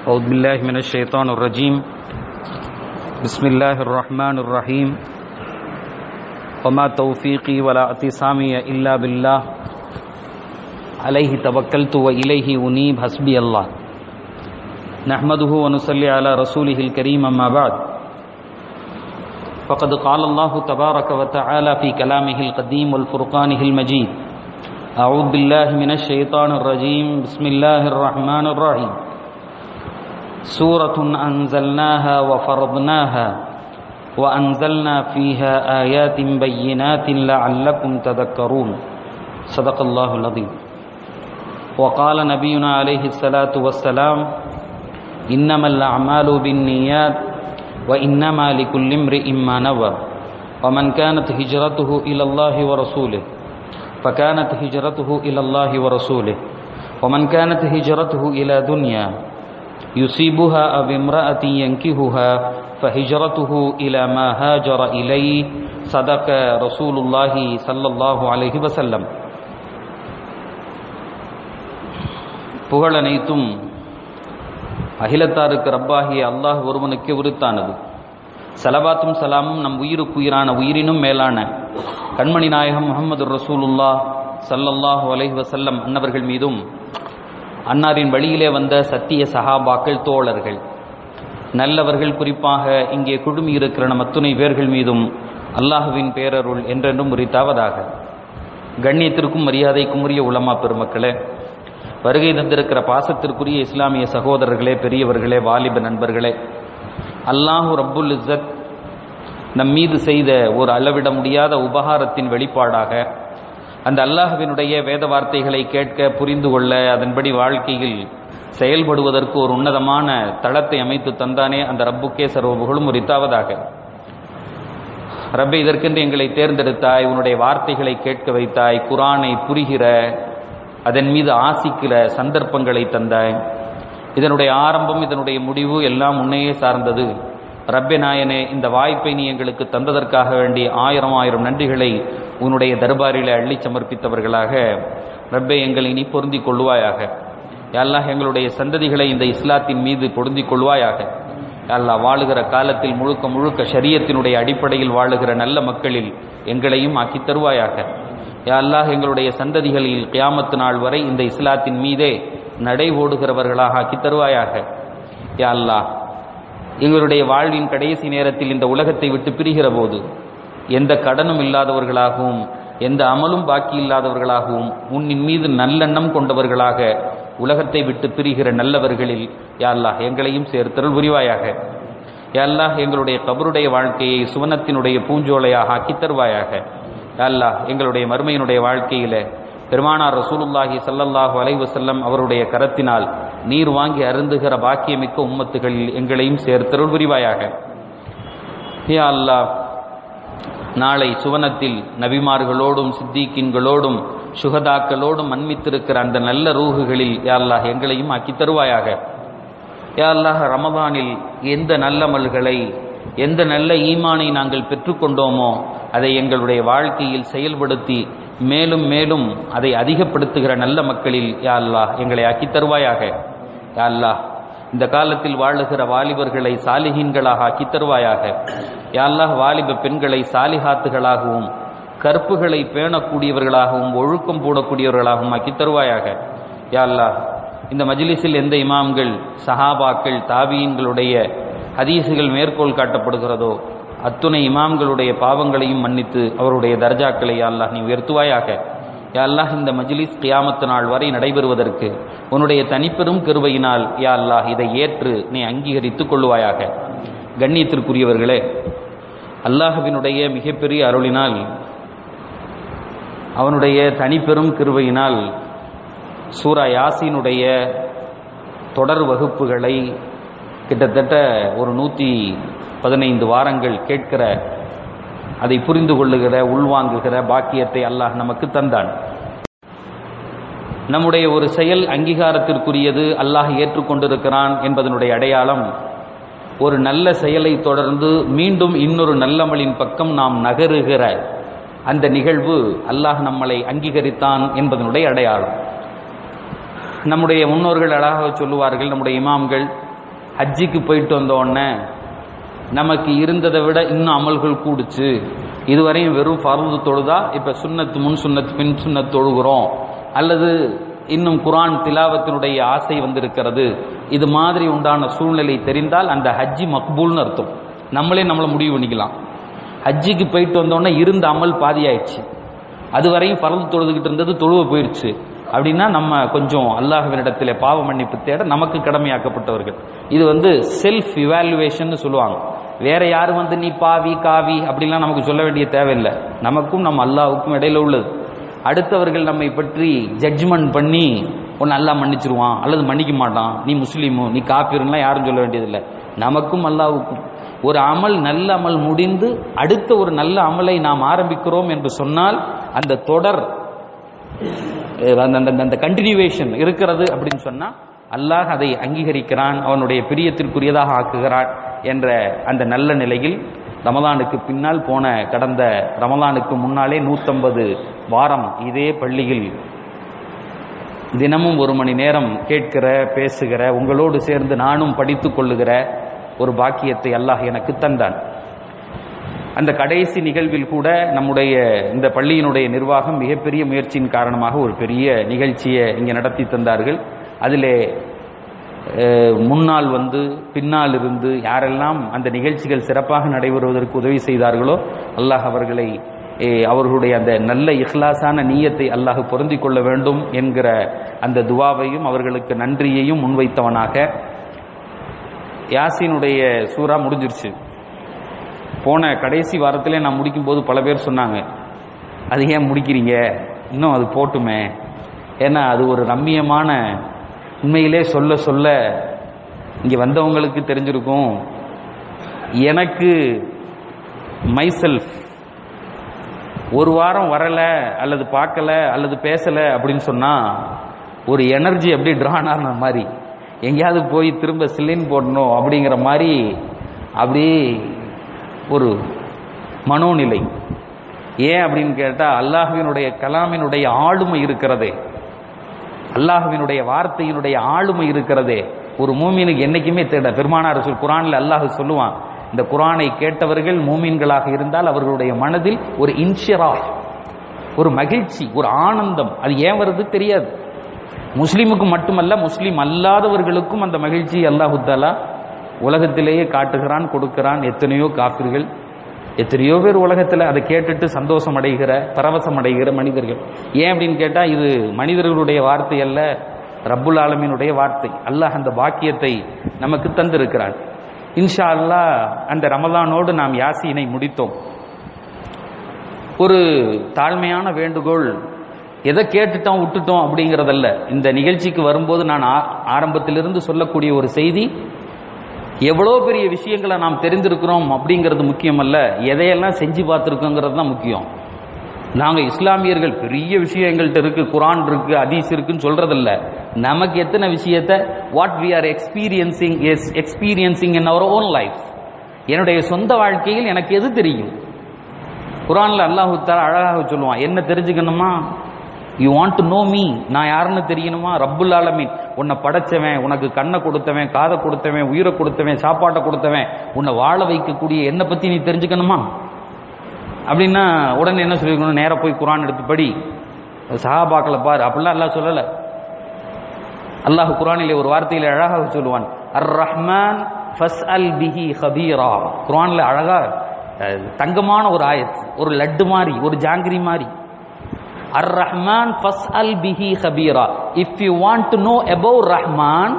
أعوذ بالله من الشيطان الرجيم بسم الله الرحمن الرحيم وما توفيقي ولا اعتصامي إلا بالله عليه توكلت وإليه أنيب حسبي الله نحمده ونصلي على رسوله الكريم أما بعد فقد قال الله تبارك وتعالى في كلامه القديم والفرقانه المجيد أعوذ بالله من الشيطان الرجيم بسم الله الرحمن الرحيم سورة أنزلناها وفرضناها وأنزلنا فيها آيات بينات لعلكم تذكرون صدق الله العظيم وقال نبينا عليه الصلاة والسلام إنما الأعمال بالنيات وإنما لكل امرئ ما نوى ومن كانت هجرته إلى الله ورسوله فكانت هجرته إلى الله ورسوله ومن كانت هجرته إلى دنيا يصيبها أو امرأة ينكهها فهجرته إلى ما هاجر إليه صدق رسول الله صلى الله عليه وسلم புகழ் அனைத்தும் அகிலத்தாருக்கு ரப்பாகிய அல்லாஹ் ஒருவனுக்கு உரித்தானது சலவாத்தும் சலாமும் நம் உயிருக்குயிரான உயிரினும் மேலான கண்மணி நாயகம் முகமது ரசூலுல்லா சல்லல்லாஹு அலைஹி வசல்லம் அன்னவர்கள் மீதும் அன்னாரின் வழியிலே வந்த சத்திய சஹாபாக்கள் தோழர்கள் நல்லவர்கள் குறிப்பாக இங்கே குழுமி இருக்கிற நம் அத்துணை பேர்கள் மீதும் அல்லாஹுவின் பேரருள் என்றென்றும் உரித்தாவதாக கண்ணியத்திற்கும் மரியாதைக்கும் உரிய உலமா பெருமக்களே வருகை தந்திருக்கிற பாசத்திற்குரிய இஸ்லாமிய சகோதரர்களே பெரியவர்களே வாலிப நண்பர்களே அல்லாஹு ரப்புல் இஸ்ஸத் நம் மீது செய்த ஒரு அளவிட முடியாத உபகாரத்தின் வெளிப்பாடாக அந்த அல்லாஹுவினுடைய வேத வார்த்தைகளை கேட்க புரிந்து கொள்ள அதன்படி வாழ்க்கையில் செயல்படுவதற்கு ஒரு உன்னதமான தளத்தை அமைத்து தந்தானே அந்த ரப்புக்கே சர்வ புகழும் உரித்தாவதாக ரப்பை இதற்கென்று எங்களை தேர்ந்தெடுத்தாய் உன்னுடைய வார்த்தைகளை கேட்க வைத்தாய் குரானை புரிகிற அதன் மீது ஆசிக்கிற சந்தர்ப்பங்களை தந்தாய் இதனுடைய ஆரம்பம் இதனுடைய முடிவு எல்லாம் உன்னையே சார்ந்தது ரப்பே நாயனே இந்த வாய்ப்பை நீ எங்களுக்கு தந்ததற்காக வேண்டி ஆயிரம் ஆயிரம் நன்றிகளை உன்னுடைய தர்பாரில் அள்ளி சமர்ப்பித்தவர்களாக ரப்பே எங்களை நீ பொருந்திக் கொள்வாயாக அல்லாஹ் எங்களுடைய சந்ததிகளை இந்த இஸ்லாத்தின் மீது பொருந்திக் கொள்வாயாக அல்லாஹ் வாழுகிற காலத்தில் முழுக்க முழுக்க ஷரியத்தினுடைய அடிப்படையில் வாழுகிற நல்ல மக்களில் எங்களையும் ஆக்கி தருவாயாக அல்லாஹ் எங்களுடைய சந்ததிகளில் கியாமத்து நாள் வரை இந்த இஸ்லாத்தின் மீதே நடை ஓடுகிறவர்களாக ஆக்கி தருவாயாக யா அல்லாஹ் எங்களுடைய வாழ்வின் கடைசி நேரத்தில் இந்த உலகத்தை விட்டு பிரிகிற போது எந்த கடனும் இல்லாதவர்களாகவும் எந்த அமலும் பாக்கி இல்லாதவர்களாகவும் உன்னின் மீது நல்லெண்ணம் கொண்டவர்களாக உலகத்தை விட்டு பிரிகிற நல்லவர்களில் யாழ்லாஹ் எங்களையும் சேர்த்தருள் புரிவாயாக யாழ்லாஹ் எங்களுடைய கபருடைய வாழ்க்கையை சுவனத்தினுடைய பூஞ்சோலையாக ஆக்கி தருவாயாக யாழ்லாஹ் எங்களுடைய மறுமையினுடைய வாழ்க்கையில பெருமானார் ரசூலுல்லாஹி சல்லல்லாஹு அலைவசல்லம் அவருடைய கரத்தினால் நீர் வாங்கி அருந்துகிற பாக்கியமிக்க உம்மத்துகளில் எங்களையும் சேர்த்தருள் புரிவாயாக ஹே அல்லாஹ் நாளை சுவனத்தில் நபிமார்களோடும் சித்திகின்களோடும் சுகதாக்களோடும் மன்மித்திருக்கிற அந்த நல்ல ரூகுகளில் யாழ்லாஹ் எங்களையும் ஆக்கி தருவாயாக யாழ்லாஹ் ரமதானில் எந்த நல்லமல்களை எந்த நல்ல ஈமானை நாங்கள் பெற்றுக்கொண்டோமோ அதை எங்களுடைய வாழ்க்கையில் செயல்படுத்தி மேலும் மேலும் அதை அதிகப்படுத்துகிற நல்ல மக்களில் யா அல்லாஹ் எங்களை ஆக்கி தருவாயாக யா அல்லாஹ் இந்த காலத்தில் வாழுகிற வாலிபர்களை சாலிஹீன்களாக ஆக்கி தருவாயாக யா அல்லாஹ் வாலிப பெண்களை சாலிஹாத்துகளாகவும் கற்புகளை பேணக்கூடியவர்களாகவும் ஒழுக்கம் போடக்கூடியவர்களாகவும் ஆக்கி தருவாயாக யா அல்லாஹ் இந்த மஜ்லிஸில் எந்த இமாம்கள் சஹாபாக்கள் தாபியன்களுடைய ஹதீசுகள் மேற்கோள் காட்டப்படுகிறதோ அத்துணை இமாம்களுடைய பாவங்களையும் மன்னித்து அவருடைய தர்ஜாக்களை அல்லாஹ் நீ உயர்த்துவாயாக யா அல்லாஹ் இந்த மஜ்லிஸ் கியாமத்து நாள் வரை நடைபெறுவதற்கு உன்னுடைய தனிப்பெரும் கிருபையினால் யா அல்லாஹ் இதை ஏற்று நீ அங்கீகரித்துக் கொள்ளுவாயாக கண்ணியத்திற்குரியவர்களே அல்லாஹுவினுடைய மிகப்பெரிய அருளினால் அவனுடைய தனிப்பெரும் கிருபையினால் சூரா யாசினுடைய தொடர் வகுப்புகளை கிட்டத்தட்ட ஒரு நூற்றி பதினைந்து வாரங்கள் கேட்கிற அதை புரிந்து கொள்ளுகிற உள்வாங்குகிற பாக்கியத்தை அல்லாஹ் நமக்கு தந்தான் நம்முடைய ஒரு செயல் அங்கீகாரத்திற்குரியது அல்லாஹ் ஏற்றுக்கொண்டிருக்கிறான் என்பதனுடைய அடையாளம் ஒரு நல்ல செயலை தொடர்ந்து மீண்டும் இன்னொரு நல்லமலின் பக்கம் நாம் நகருகிற அந்த நிகழ்வு அல்லாஹ் நம்மளை அங்கீகரித்தான் என்பதனுடைய அடையாளம் நம்முடைய முன்னோர்கள் அழகாக சொல்லுவார்கள் நம்முடைய இமாம்கள் ஹஜ்ஜிக்கு போயிட்டு வந்த உடனே நமக்கு இருந்ததை விட இன்னும் அமல்கள் கூடுச்சு இதுவரையும் வெறும் ஃபர்து தொழுதா இப்ப சுன்னத்து முன் சுன்னத்து பின் சுன்னத் தொழுகிறோம் அல்லது இன்னும் குரான் திலாவத்தினுடைய ஆசை வந்திருக்கிறது இது மாதிரி உண்டான சூழ்நிலை தெரிந்தால் அந்த ஹஜ்ஜி மக்பூல்னு அர்த்தம் நம்மளே நம்மளை முடிவு பண்ணிக்கலாம் ஹஜ்ஜிக்கு போயிட்டு வந்தோடனே இருந்த அமல் பாதி ஆயிடுச்சு அது வரையும் பறந்து தொழுதுகிட்டு இருந்தது தொழுவ போயிடுச்சு அப்படின்னா நம்ம கொஞ்சம் அல்லாஹ்வினிடத்தில் பாவ மன்னிப்பு தேட நமக்கு கடமையாக்கப்பட்டவர்கள் இது வந்து செல்ஃப் இவாலுவேஷன் சொல்லுவாங்க வேற யாரும் வந்து நீ பாவி காவி அப்படிலாம் நமக்கு சொல்ல வேண்டிய தேவையில்லை நமக்கும் நம்ம அல்லாஹ்வுக்கும் இடையில உள்ளது அடுத்தவர்கள் நம்மை பற்றி ஜட்ஜ்மெண்ட் பண்ணி உன்னை அல்லாஹ் மன்னிச்சிருவான் அல்லது மன்னிக்க மாட்டான் நீ முஸ்லீமு நீ காப்பீருலாம் யாரும் சொல்ல வேண்டியதில்லை நமக்கும் அல்லாஹ்வுக்கும் ஒரு அமல் நல்ல அமல் முடிந்து அடுத்த ஒரு நல்ல அமலை நாம் ஆரம்பிக்கிறோம் என்று சொன்னால் அந்த தொடர் அஹ் அந்த அந்த- அந்த கண்டினியூவேஷன் இருக்கிறது அப்படின்னு சொன்னா அல்லாஹ் அதை அங்கீகரிக்கிறான் அவனுடைய பிரியத்திற்குரியதாக ஆக்குகிறான் என்ற அந்த நல்ல நிலையில் ரமலானுக்கு பின்னால் போன கடந்த ரமலானுக்கு முன்னாலே நூத்தம்பது வாரம் இதே பள்ளியில் தினமும் ஒரு மணி நேரம் கேட்கிற பேசுகிற உங்களோடு சேர்ந்து நானும் படித்துக் கொள்ளுகிற ஒரு பாக்கியத்தை அல்லாஹ் எனக்கு தந்தான் அந்த கடைசி நிகழ்வில் கூட நம்முடைய இந்த பள்ளியினுடைய நிர்வாகம் மிகப்பெரிய முயற்சியின் காரணமாக ஒரு பெரிய நிகழ்ச்சியை இங்கே நடத்தி தந்தார்கள் அதிலே அஹ், முன்னால் வந்து பின்னால் இருந்து யாரெல்லாம் அந்த நிகழ்ச்சிகள் சிறப்பாக நடைபெறுவதற்கு உதவி செய்தார்களோ அல்லாஹ் அவர்களை அஹ், அவர்களுடைய அந்த நல்ல இஹ்லாஸான நீயத்தை அல்லாஹ் பொருந்திக் கொள்ள வேண்டும் என்கிற அந்த துவாவையும் அவர்களுக்கு நன்றியையும் முன்வைத்தவனாக யாசினுடைய சூறா முடிஞ்சிருச்சு போன கடைசி வாரத்திலே நான் முடிக்கும்போது பல பேர் சொன்னாங்க அது ஏன் முடிக்கிறீங்க இன்னும் அது போட்டுமே ஏன்னா அது ஒரு ரம்மியமான உண்மையிலே சொல்ல சொல்ல இங்கே வந்தவங்களுக்கு தெரிஞ்சிருக்கும் எனக்கு மைசெல்ஃப் ஒரு வாரம் வரல அல்லது பார்க்கல அல்லது பேசல அப்படின்னு சொன்னா ஒரு எனர்ஜி அப்படியே ட்ரான் ஆன மாதிரி எங்கேயாவது போய் திரும்ப சில்லின் போடணும் அப்படிங்கிற மாதிரி அப்படியே ஒரு மனோநிலை ஏன் அப்படின்னு கேட்டா அல்லாஹ்வினுடைய கலாமினுடைய ஆளுமை இருக்கிறதே அல்லாஹ்வினுடைய வார்த்தையினுடைய ஆளுமை இருக்கிறதே ஒரு மூமினுக்கு என்னைக்குமே தேட பெருமானார் சொல் குரான்ல அல்லாஹ் சொல்லுவான் இந்த குரானை கேட்டவர்கள் மூமின்களாக இருந்தால் அவர்களுடைய மனதில் ஒரு இன்ஷிரா ஒரு மகிழ்ச்சி ஒரு ஆனந்தம் அது ஏன் வருது தெரியாது முஸ்லிமுக்கு மட்டுமல்ல முஸ்லிம் அல்லாதவர்களுக்கும் அந்த மகிழ்ச்சி அல்லாஹு தாலா உலகத்திலேயே காட்டுகிறான் கொடுக்கிறான் எத்தனையோ காப்பிர்கள் எத்தனையோ பேர் உலகத்தில் அதை கேட்டுட்டு சந்தோஷம் அடைகிற பரவசம் அடைகிற மனிதர்கள் ஏன் அப்படின்னு கேட்டால் இது மனிதர்களுடைய வார்த்தை அல்ல ரப்புல் ஆலமீனுடைய வார்த்தை அல்லாஹ் அந்த பாக்கியத்தை நமக்கு தந்திருக்கிறான் இன்ஷா அல்லாஹ் அந்த ரமலானோடு நாம் யாசீனை முடித்தோம் ஒரு தாழ்மையான வேண்டுகோள் எதை கேட்டுட்டோம் விட்டுட்டோம் அப்படிங்கிறதல்ல இந்த நிகழ்ச்சிக்கு வரும்போது நான் ஆ- ஆரம்பத்திலிருந்து சொல்லக்கூடிய ஒரு செய்தி எவ்வளோ பெரிய விஷயங்களை நாம் தெரிந்திருக்கிறோம் அப்படிங்கிறது முக்கியம் அல்ல எதையெல்லாம் செஞ்சு பார்த்துருக்கோங்கிறது தான் முக்கியம் நாங்கள் இஸ்லாமியர்கள் பெரிய விஷயம் எங்கள்கிட்ட இருக்கு குரான் இருக்கு ஹதீஸ் இருக்குன்னு சொல்றதில்ல நமக்கு எத்தனை விஷயத்தை what we are experiencing is experiencing in our own life என்னுடைய சொந்த வாழ்க்கையில் எனக்கு எது தெரியும் குரான்ல அல்லாஹு தாலா அழகாக சொல்லுவான் என்ன தெரிஞ்சுக்கணுமா you want to know me நான் யாருன்னு தெரியணுமா ரப்புல் ஆலமீன் உன்னை படைச்சவன் உனக்கு கண்ணை கொடுத்தவன் காதை கொடுத்தவன் உயிரை கொடுத்தவன் சாப்பாட்டை கொடுத்தவன் உன்னை வாழ வைக்கக்கூடிய என்னை பத்தி நீ தெரிஞ்சுக்கணுமா அப்படின்னா உடனே என்ன சொல்லிருக்கணும் நேரா போய் குரான் எடுத்து படி சஹாபாக்களை பாரு அப்படிலாம் அல்லாஹ் சொல்லல அல்லாஹ் குரானிலே ஒரு வார்த்தையில அழகாக சொல்லுவான் அர் ரஹ்மான் ஃபஸ்அல் பிஹி ஹபீரா குரான்ல அழகா அஹ், தங்கமான ஒரு ஆயத் ஒரு லட்டு மாதிரி ஒரு ஜாங்கிரி மாதிரி அர் ரஹ்மான் ஃபஸ்அல் பிஹி ஹபீரா if you want to know about Rahman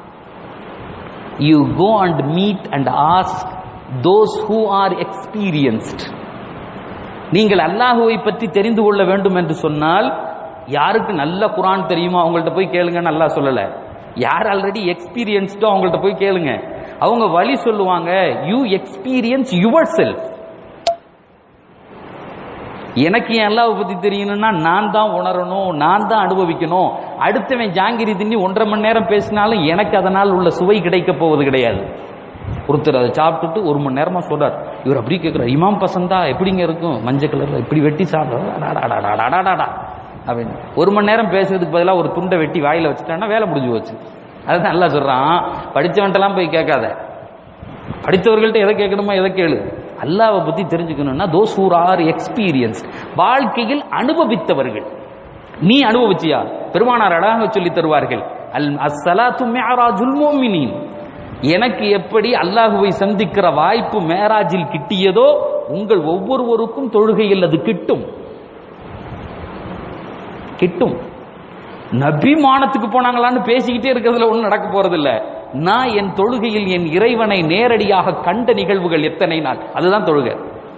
you go and meet and ask those who are experienced நீங்கள் அல்லாஹுவை பற்றி தெரிந்து கொள்ள வேண்டும் என்று சொன்னால் யாருக்கு நல்ல குரான் தெரியுமோ அவங்கள்ட்ட போய் கேளுங்கன்னு அல்லாஹ் சொல்லல யார் ஆல்ரெடி எக்ஸ்பீரியன்ஸ்டோ அவங்கள்ட்ட போய் கேளுங்க அவங்க வழி சொல்லுவாங்க யூ எக்ஸ்பீரியன்ஸ் யுவர் செல்ஃப் எனக்கு என் அல்லாவை பத்தி தெரியணும்னா நான் தான் உணரணும் நான் தான் அனுபவிக்கணும் அடுத்தவன் ஜாங்கிரி தின்னி ஒன்றரை மணி நேரம் பேசினாலும் எனக்கு அதனால் உள்ள சுவை கிடைக்க போவது கிடையாது ஒருத்தர் அதை சாப்பிட்டுட்டு ஒரு மணி நேரமா சொல்றார் இவர் அப்படி கேட்கிறார் இமாம் பசந்தா எப்படிங்க இருக்கும் மஞ்சள் கலர்ல இப்படி வெட்டி சாப்பிட்றாடா அப்படின்னு ஒரு மணி நேரம் பேசுறதுக்கு பதிலாக ஒரு துண்டை வெட்டி வாயில வச்சுட்டான்னா வேலை முடிஞ்சு போச்சு அதுதான் நல்லா சொல்றான் படிச்சவன்ட்டெல்லாம் போய் கேட்காத படித்தவர்கள்ட்ட எதை கேட்கணுமோ எதை கேளு அல்லாவை பத்தி தெரிஞ்சுக்கணும்னா தோஸ் ஹூர் ஆர் எக்ஸ்பீரியன்ஸ் வாழ்க்கையில் அனுபவித்தவர்கள் நீ அனுபவிச்சியா பெருமானார் அழகாக சொல்லி தருவார்கள் அல் அஸ்ஸலாத்து மிஅராஜுல் முஃமினீன் எனக்கு எப்படி அல்லாஹுவை சந்திக்கிற வாய்ப்பு மேராஜில் கிட்டியதோ உங்கள் ஒவ்வொருவருக்கும் தொழுகையில் அது கிட்டும் கிட்டும் நபிமானத்துக்கு போனாங்களான்னு பேசிக்கிட்டே இருக்கிறதுல ஒன்றும் நடக்க போறதில்ல நான் என் தொழுகையில் என் இறைவனை நேரடியாக கண்ட நிகழ்வுகள் எத்தனை நாள் அதுதான் தொழுகை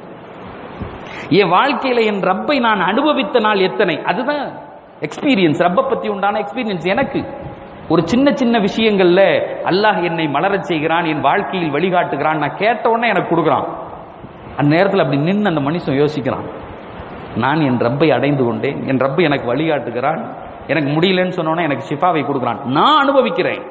என் வாழ்க்கையில என் ரப்பை நான் அனுபவித்த நாள் எத்தனை அதுதான் எக்ஸ்பீரியன்ஸ் ரப்பை பத்தி உண்டான எக்ஸ்பீரியன்ஸ் எனக்கு ஒரு சின்ன சின்ன விஷயங்கள்ல அல்லாஹ் என்னை மலரச் செய்கிறான் என் வாழ்க்கையில் வழிகாட்டுகிறான் நான் கேட்ட உடனே எனக்கு கொடுக்குறான் அந்த நேரத்தில் அப்படி நின்று அந்த மனுஷன் யோசிக்கிறான் நான் என் ரப்பை அடைந்து கொண்டேன் என் ரப்பை எனக்கு வழிகாட்டுகிறான் எனக்கு முடியலன்னு சொன்னோன்னே எனக்கு ஷிஃபாவை கொடுக்குறான் நான் அனுபவிக்கிறேன்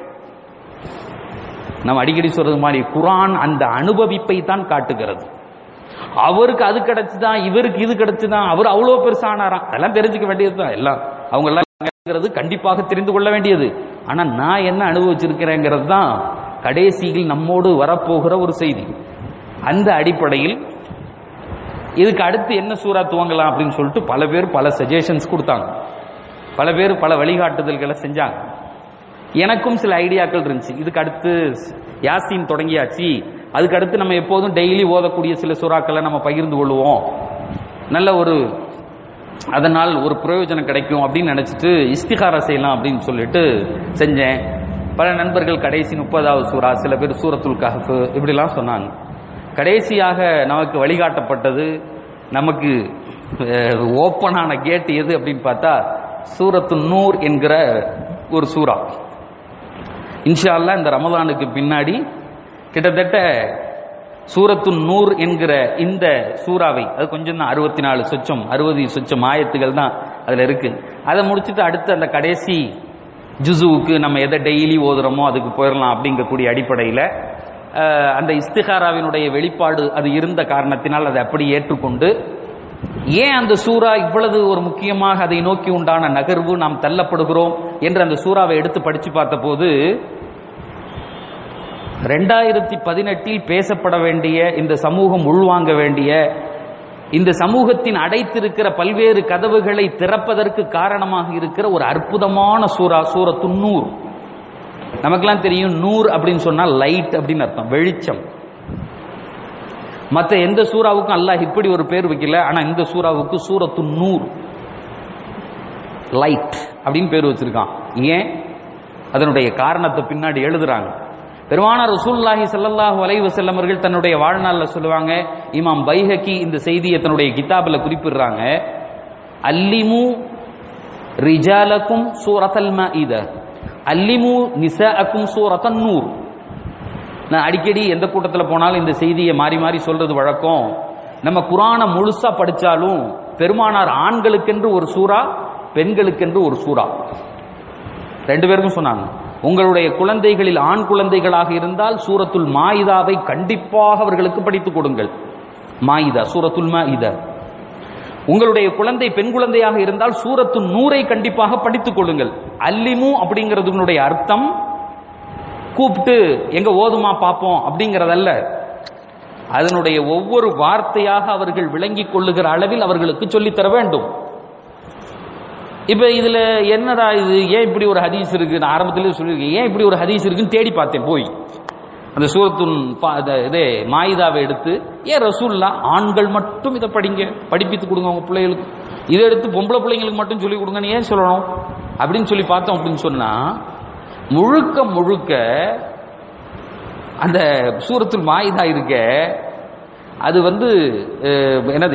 நம்ம அடிக்கடி சொல்றது மாதிரி குரான் அந்த அனுபவிப்பை தான் காட்டுகிறது அவருக்கு அது கிடைச்சுதான் இவருக்கு இது கிடைச்சுதான் அவர் அவ்வளோ பெருசானாராம் அதெல்லாம் தெரிஞ்சுக்க வேண்டியதுதான் எல்லாம் அவங்க எல்லாம் கண்டிப்பாக தெரிந்து கொள்ள வேண்டியது ஆனா நான் என்ன அனுபவிச்சிருக்கிறேங்கிறது தான் கடைசியில் நம்மோடு வரப்போகிற ஒரு செய்தி அந்த அடிப்படையில் இதுக்கு அடுத்து என்ன சூறா துவங்கலாம் அப்படின்னு சொல்லிட்டு பல பேர் பல சஜஷன்ஸ் கொடுத்தாங்க பல பேர் பல வழிகாட்டுதல்களை செஞ்சாங்க எனக்கும் சில ஐடியாக்கள் இருந்துச்சு இதுக்கு அடுத்து யாசின் தொடங்கியாச்சு அதுக்கு அடுத்து நம்ம எப்போதும் டெய்லி ஓதக்கூடிய சில சுறாக்களை நம்ம பகிர்ந்து கொள்வோம் நல்ல ஒரு அதனால் ஒரு பிரயோஜனம் கிடைக்கும் அப்படின்னு நினைச்சிட்டு இஸ்திகாரா செய்யலாம் அப்படின்னு சொல்லிட்டு செஞ்சேன் பல நண்பர்கள் கடைசி முப்பதாவது சூறா சில பேர் சூரத்துல் கஹஃப் இப்படிலாம் சொன்னாங்க கடைசியாக நமக்கு வழிகாட்டப்பட்டது நமக்கு ஓப்பனான கேட் எது அப்படின்னு பார்த்தா சூரத்து நூர் என்கிற ஒரு சூறா இன்ஷா அல்லாஹ் இந்த ரமதானுக்கு பின்னாடி கிட்டத்தட்ட சூரத்து நூர் என்கிற இந்த சூறாவை அது கொஞ்சம் தான் அறுபத்தி நாலு சொச்சம் அறுபது சொச்சம் ஆயத்துகள் தான் அதில் இருக்கு அதை முடிச்சுட்டு அடுத்து அந்த கடைசி ஜுசுவுக்கு நம்ம எதை டெய்லி ஓதுறோமோ அதுக்கு போயிடலாம் அப்படிங்கக்கூடிய அடிப்படையில் அஹ், அந்த இஸ்திகாராவினுடைய வெளிப்பாடு அது இருந்த காரணத்தினால் அதை அப்படி ஏற்றுக்கொண்டு ஏன் அந்த சூறா இவ்வளவு ஒரு முக்கியமாக அதை நோக்கி உண்டான நகர்வு நாம் தள்ளப்படுகிறோம் என்று அந்த சூறாவை எடுத்து படிச்சு பார்த்தபோது ரெண்டாயிரத்தி பதினெட்டில் பேசப்பட வேண்டிய இந்த சமூகம் உள்வாங்க வேண்டிய இந்த சமூகத்தின் அடைத்திருக்கிற பல்வேறு கதவுகளை திறப்பதற்கு காரணமாக இருக்கிற ஒரு அற்புதமான சூறா சூரத்து நூர் நமக்கெல்லாம் தெரியும் நூர் அப்படின்னு சொன்னா லைட் அப்படின்னு அர்த்தம் வெளிச்சம் மற்ற எந்த சூறாவுக்கும் அல்லாஹ் இப்படி ஒரு பேர் வைக்கல ஆனா இந்த சூறாவுக்கு சூரத்து நூர் லைட் அப்படின்னு பேர் வச்சிருக்கான் ஏன் அதனுடைய காரணத்தை பின்னாடி எழுதுறாங்க பெருமானார் ரசூலுல்லாஹி ஸல்லல்லாஹு அலைஹி வஸல்லம் அவர்கள் தன்னுடைய வாழ்நாள்ல சொல்லுவாங்க இமாம் பைஹகி இந்த செய்தியை தன்னுடைய கிதாபில் குறிப்பிடுறாங்க அல்லிமு ரிஜாலக்கும் சூரத்தல் மஇத அல்லிமு நிசாஅக்கும் சூரத்தன் நூர் நான் அடிக்கடி எந்த கூட்டத்தில் போனாலும் இந்த செய்தியை மாறி மாறி சொல்றது வழக்கம் நம்ம குரானை முழுசா படிச்சாலும் பெருமானார் ஆண்களுக்கென்று ஒரு சூறா பெண்களுக்கென்று ஒரு சூறா ரெண்டு பேருக்கும் சொன்னாங்க உங்களுடைய குழந்தைகளில் ஆண் குழந்தைகளாக இருந்தால் சூரத்துல் மாயிதாவை கண்டிப்பாக அவர்களுக்கு படித்துக் கொடுங்கள் மாயிதா சூரத்துல் மாயிதா உங்களுடைய குழந்தை பெண் குழந்தையாக இருந்தால் சூரத்து நூரை கண்டிப்பாக படித்துக் கொள்ளுங்கள் அல்லிமு அப்படிங்கிறதுனுடைய அர்த்தம் கூப்பிட்டு எங்க ஓதுமா பார்ப்போம் அப்படிங்கிறதல்ல அதனுடைய ஒவ்வொரு வார்த்தையாக அவர்கள் விளங்கிக் கொள்ளுகிற அளவில் அவர்களுக்கு சொல்லித் தர வேண்டும் இப்ப இதுல என்னடா இது ஏன் இப்படி ஒரு ஹதீஸ் இருக்கு நான் ஆரம்பத்திலே சொல்லியிருக்கேன் ஏன் இப்படி ஒரு ஹதீஸ் இருக்குன்னு தேடி பார்த்தேன் போய் அந்த சூரத்துன் பா- இந்த இதே மாயிதாவை எடுத்து ஏன் ரசூல்லா ஆண்கள் மட்டும் இதை படிங்க படிப்பித்து கொடுங்க உங்க பிள்ளைகளுக்கு இதை எடுத்து பொம்பளை பிள்ளைங்களுக்கு மட்டும் சொல்லி கொடுங்கன்னு ஏன் சொல்லணும் அப்படின்னு சொல்லி பார்த்தோம் அப்படின்னு சொன்னா முழுக்க முழுக்க அந்த சூரத்துல் மாயிதா இருக்க அது வந்து அஹ், என்னது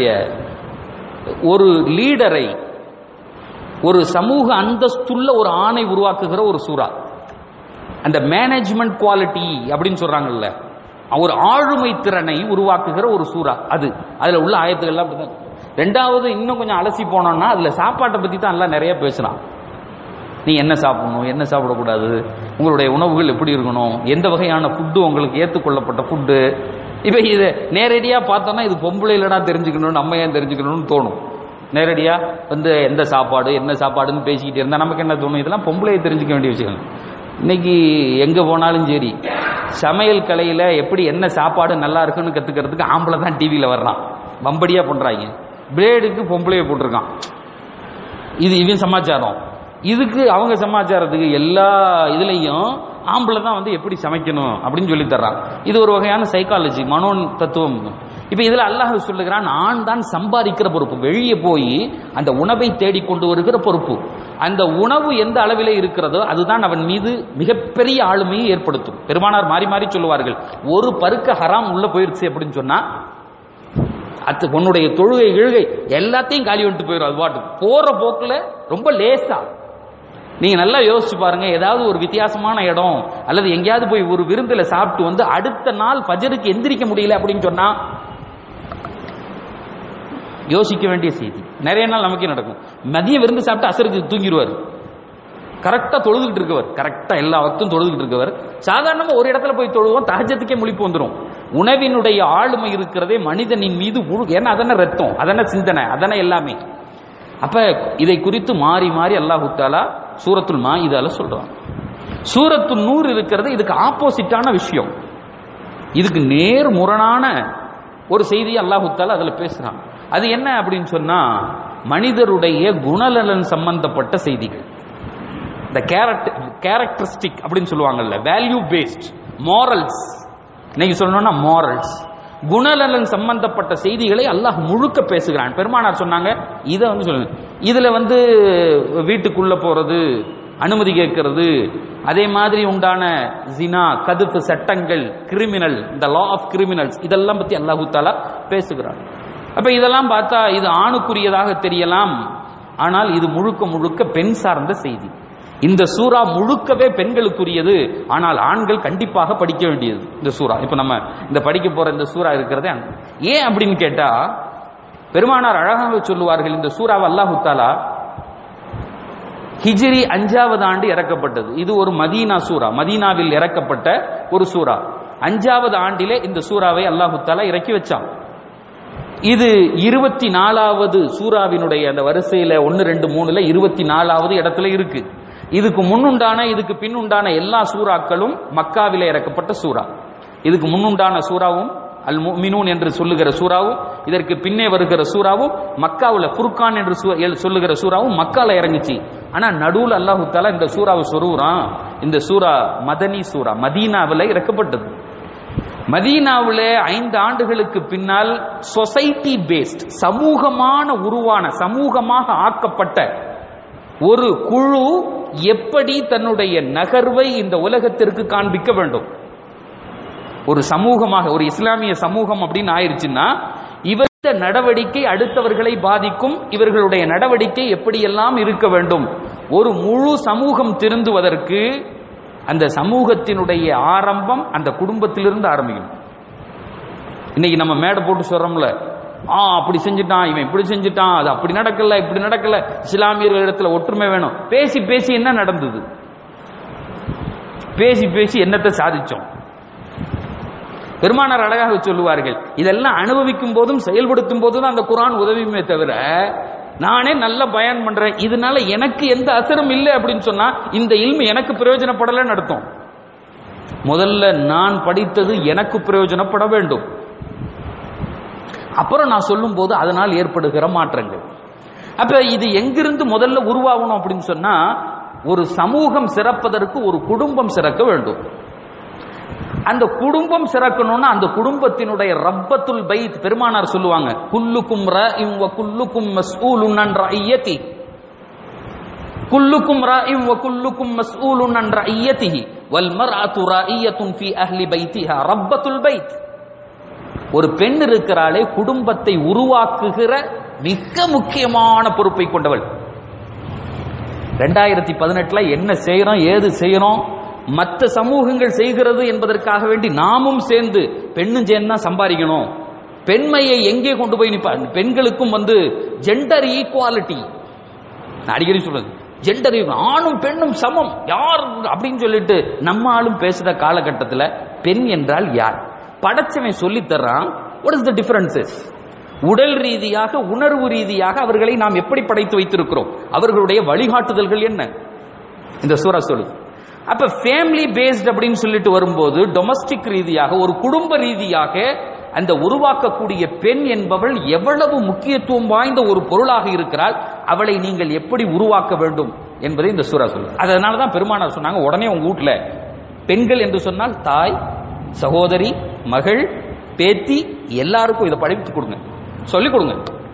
ஒரு லீடரை ஒரு சமூக அந்தஸ்துள்ள ஒரு ஆணை உருவாக்குகிற ஒரு சூறா அந்த மேனேஜ்மெண்ட் குவாலிட்டி அப்படின்னு சொல்றாங்கல்ல ஒரு ஆளுமை திறனை உருவாக்குகிற ஒரு சூறா அது அதுல உள்ள ஆயத்துக்கள்லாம் அப்படிதான் ரெண்டாவது இன்னும் கொஞ்சம் அலசி போனோம்னா அதுல சாப்பாட்டை பத்தி தான் எல்லாம் நிறைய பேசுறான் நீ என்ன சாப்பிடணும் என்ன சாப்பிடக்கூடாது உங்களுடைய உணவுகள் எப்படி இருக்கணும் எந்த வகையான ஃபுட்டு உங்களுக்கு ஏற்றுக்கொள்ளப்பட்ட ஃபுட்டு இப்போ இது நேரடியாக பார்த்தோன்னா இது பொம்பளை இல்லடா தெரிஞ்சுக்கணும் நம்ம ஏன் தெரிஞ்சுக்கணும்னு தோணும் நேரடியாக வந்து எந்த சாப்பாடு என்ன சாப்பாடுன்னு பேசிக்கிட்டு இருந்தால் நமக்கு என்ன தோணும் இதெல்லாம் பொம்பளையை தெரிஞ்சுக்க வேண்டிய விஷயம் இன்னைக்கு எங்க போனாலும் சரி சமையல் கலையில எப்படி என்ன சாப்பாடு நல்லா இருக்குன்னு கத்துக்கிறதுக்கு ஆம்பளை தான் டிவியில வர்றான் வம்படியா பண்றாங்க பிளேடுக்கு பொம்பளைய போட்டிருக்கான் இது இவன் சமாச்சாரம் இதுக்கு அவங்க சமாச்சாரத்துக்கு எல்லா இதுலயும் ஆம்பளை தான் வந்து எப்படி சமைக்கணும் அப்படின்னு சொல்லி தர்றான் இது ஒரு வகையான சைக்காலஜி மனோ தத்துவம் இப்ப இதுல அல்லாஹ் சொல்லுகிறான் ஆண் தான் சம்பாதிக்கிற பொறுப்பு வெளியே போய் அந்த உணவை தேடிக் கொண்டு வருகிற பொறுப்பு அந்த உணவு எந்த அளவிலே இருக்கிறதோ அதுதான் அவன் மீது மிகப்பெரிய ஆளுமையை ஏற்படுத்தும் பெருமானார் மாறி மாறி சொல்லுவார்கள் ஒரு பருக்க ஹராம் உள்ள போயிருச்சு அப்படின்னு சொன்னா அது உன்னுடைய தொழுகை இழுகை எல்லாத்தையும் காலி வந்துட்டு போயிடும் அது பாட்டுக்கு போற போக்குல ரொம்ப லேசா நீங்க நல்லா யோசிச்சு பாருங்க ஏதாவது ஒரு வித்தியாசமான இடம் அல்லது எங்கேயாவது போய் ஒரு விருந்துல சாப்பிட்டு வந்து அடுத்த நாள் பஜருக்கு எந்திரிக்க முடியல அப்படின்னு சொன்னா யோசிக்க வேண்டிய செய்தி நிறைய நாள் நமக்கே நடக்கும் மதியம் விருந்து சாப்பிட்டு அசருக்கு தூங்கிடுவார் கரெக்டா தொழுதுகிட்டு இருக்கவர் கரெக்டா எல்லா வக்தும் தொழுதுகிட்டு இருக்கவர் சாதாரணமா ஒரு இடத்துல போய் தொழுவோம் தஹஜத்துக்கே முழிப்பு வந்துடும் உணவினுடைய ஆளுமை இருக்கிறதே மனிதனின் மீது முழு ஏன்னா அதன ரத்தம் அதன சிந்தனை அதன எல்லாமே அப்ப இதை குறித்து மாறி மாறி அல்லாஹு தாலா சூரத்துல் மாயிதால சொல்றான் சூரத்து நூறு இருக்கிறது இதுக்கு ஆப்போசிட்டான விஷயம் இதுக்கு நேர் முரணான ஒரு செய்தி அல்லாஹு தாலா அதுல பேசுறான் அது என்ன அப்படின்னு சொன்னா மனிதருடைய குணநலன் சம்பந்தப்பட்ட செய்திகள் இந்த கேரக்டரிஸ்டிக் அப்படின்னு சொல்லுவாங்கல்ல வேல்யூ பேஸ்ட் மாரல்ஸ் இன்னைக்கு சொல்லணும்னா மாரல்ஸ் குணநலன் சம்பந்தப்பட்ட செய்திகளை அல்லாஹ் முழுக்க பேசுகிறான் பெருமானார் சொன்னாங்க இதை வந்து சொல்லுங்க இதுல வந்து வீட்டுக்குள்ள போறது அனுமதி கேட்கிறது அதே மாதிரி உண்டான ஜினா கதுப்பு சட்டங்கள் கிரிமினல் இந்த லா ஆஃப் கிரிமினல்ஸ் இதெல்லாம் பத்தி அல்லாஹு தாலா பேசுகிறான் அப்ப இதெல்லாம் பார்த்தா இது ஆணுக்குரியதாக தெரியலாம் ஆனால் இது முழுக்க முழுக்க பெண் சார்ந்த செய்தி இந்த சூறா முழுக்கவே பெண்களுக்குரியது ஆனால் ஆண்கள் கண்டிப்பாக படிக்க வேண்டியது இந்த சூறா இப்ப நம்ம இந்த படிக்க போற இந்த சூறா இருக்கிறதே ஏன் அப்படின்னு கேட்டா பெருமானார் அழகாக சொல்லுவார்கள் இந்த சூறாவை அல்லாஹு தாலா ஹிஜ்ரி அஞ்சாவது ஆண்டு இறக்கப்பட்டது இது ஒரு மதீனா சூரா மதீனாவில் இறக்கப்பட்ட ஒரு சூரா அஞ்சாவது ஆண்டிலே இந்த சூறாவை அல்லாஹு தாலா இறக்கி வச்சான் இது இருபத்தி நாலாவது சூறாவினுடைய அந்த வரிசையில ஒன்னு ரெண்டு மூணுல இருபத்தி நாலாவது இடத்துல இருக்கு இதுக்கு முன்னுண்டான இதுக்கு பின்னுண்டான எல்லா சூறாக்களும் மக்காவில இறக்கப்பட்ட சூறா இதுக்கு முன்னுண்டான சூறாவும் அல் மினூன் என்று சொல்லுகிற சூறாவும் இதற்கு பின்னே வருகிற சூறாவும் மக்காவுல ஃபுர்கான் என்று சூ- எல் சொல்லுகிற சூறாவும் மக்கால இறங்குச்சு ஆனா நடுவுல அல்லாஹு தாலா இந்த சூறாவை சொருவுறான் இந்த சூறா மதனி சூறா மதீனாவில் இறக்கப்பட்டது மதீனாவில் ஐந்து ஆண்டுகளுக்கு பின்னால் சொசைட்டி பேஸ்ட் சமூகமான உருவான சமூகமாக ஆக்கப்பட்ட ஒரு குழு எப்படி தன்னுடைய நகர்வை இந்த உலகத்திற்கு காண்பிக்க வேண்டும் ஒரு சமூகமாக ஒரு இஸ்லாமிய சமூகம் அப்படின்னு ஆயிருச்சுன்னா இவருடைய நடவடிக்கை அடுத்தவர்களை பாதிக்கும் இவர்களுடைய நடவடிக்கை எப்படியெல்லாம் இருக்க வேண்டும் ஒரு முழு சமூகம் திருந்துவதற்கு அந்த சமூகத்தினுடைய ஆரம்பம் அந்த குடும்பத்திலிருந்து ஆரம்பிக்கும் இன்னைக்கு நம்ம மேடை போட்டு சொல்றோம்ல ஆ அப்படி செஞ்சுட்டான் இவன் இப்படி செஞ்சுட்டான் அது அப்படி நடக்கல இப்படி நடக்கல இஸ்லாமியர்கள் இடத்துல ஒற்றுமை வேணும் பேசி பேசி என்ன நடந்தது பேசி பேசி என்னத்தை சாதிச்சோம் பெருமானார் அழகாக சொல்லுவார்கள் இதெல்லாம் அனுபவிக்கும் போதும் செயல்படுத்தும் போதும் அந்த குரான் உதவியுமே தவிர நானே நல்ல பயன் பண்றேன் இதனால எனக்கு எந்த அசரும் இல்லை அப்படின்னு சொன்னா இந்த இல்மு எனக்கு பிரயோஜனப்படலன்னு அர்த்தம் முதல்ல நான் படித்தது எனக்கு பிரயோஜனப்பட வேண்டும் அப்புறம் நான் சொல்லும் போது அதனால் ஏற்படுகிற மாற்றங்கள் அப்ப இது எங்கிருந்து முதல்ல உருவாகணும் அப்படின்னு சொன்னா ஒரு சமூகம் சிறப்பதற்கு ஒரு குடும்பம் சிறக்க வேண்டும் அந்த குடும்பம் சிறக்கணும்னா அந்த குடும்பத்தினுடைய ரப்பத்துல் பைத் பெருமானார் சொல்லுவாங்க குல்லுக்கும் ராஇம் வ குல்லுக்கும் மஸ்ஊலுன் அன் ரஅய்யதி குல்லுக்கும் ராஇம் வ குல்லுக்கும் மஸ்ஊலுன் அன் ரஅய்யதிஹி வல் மர்அத்து ராஇயத்துன் ஃபீ அஹ்லி பைத்திஹா ரப்பத்துல் பைத் ஒரு பெண் இருக்கிறாளே குடும்பத்தை உருவாக்குகிற மிக முக்கியமான பொறுப்பை கொண்டவள் ரெண்டாயிரத்தி பதினெட்டுல என்ன செய்யறோம் ஏது செய்யறோம் மற்ற சமூகங்கள் செய்கிறது என்பதற்காக வேண்டி நாமும் சேர்ந்து பெண்ணும் சேர்ந்து தான் சம்பாதிக்கணும் பெண்மையை எங்கே கொண்டு போய் நிப்பா பெண்களுக்கும் வந்து ஜெண்டர் ஈக்குவாலிட்டி நான் அடிக்கடி சொல்றது ஜெண்டர் ஆணும் பெண்ணும் சமம் யார் அப்படின்னு சொல்லிட்டு நம்ம ஆளும் பேசுற காலகட்டத்தில் பெண் என்றால் யார் படைச்சவன் சொல்லி தர்றான் வாட் இஸ் த டிஃபரன்சஸ் உடல் ரீதியாக உணர்வு ரீதியாக அவர்களை நாம் எப்படி படைத்து வைத்திருக்கிறோம் அவர்களுடைய வழிகாட்டுதல்கள் என்ன இந்த சூரா சொல்லுது அப்ப ஃபேமிலி பேஸ்ட் அப்படின்னு சொல்லிட்டு வரும்போது டொமஸ்டிக் ரீதியாக ஒரு குடும்ப ரீதியாக அந்த உருவாக்கக்கூடிய பெண் என்பவள் எவ்வளவு முக்கியத்துவம் வாய்ந்த ஒரு பொருளாக இருக்கிறாள் அவளை நீங்கள் எப்படி உருவாக்க வேண்டும் என்பதை இந்த சூரா சொல்லுது அதனால தான் பெருமானார் சொன்னாங்க உடனே உங்க வீட்டுல பெண்கள் என்று சொன்னால் தாய் சகோதரி மகள் பேத்தி எல்லாருக்கும் இதை படித்து கொடுங்க சொல்லிக் கொடுங்க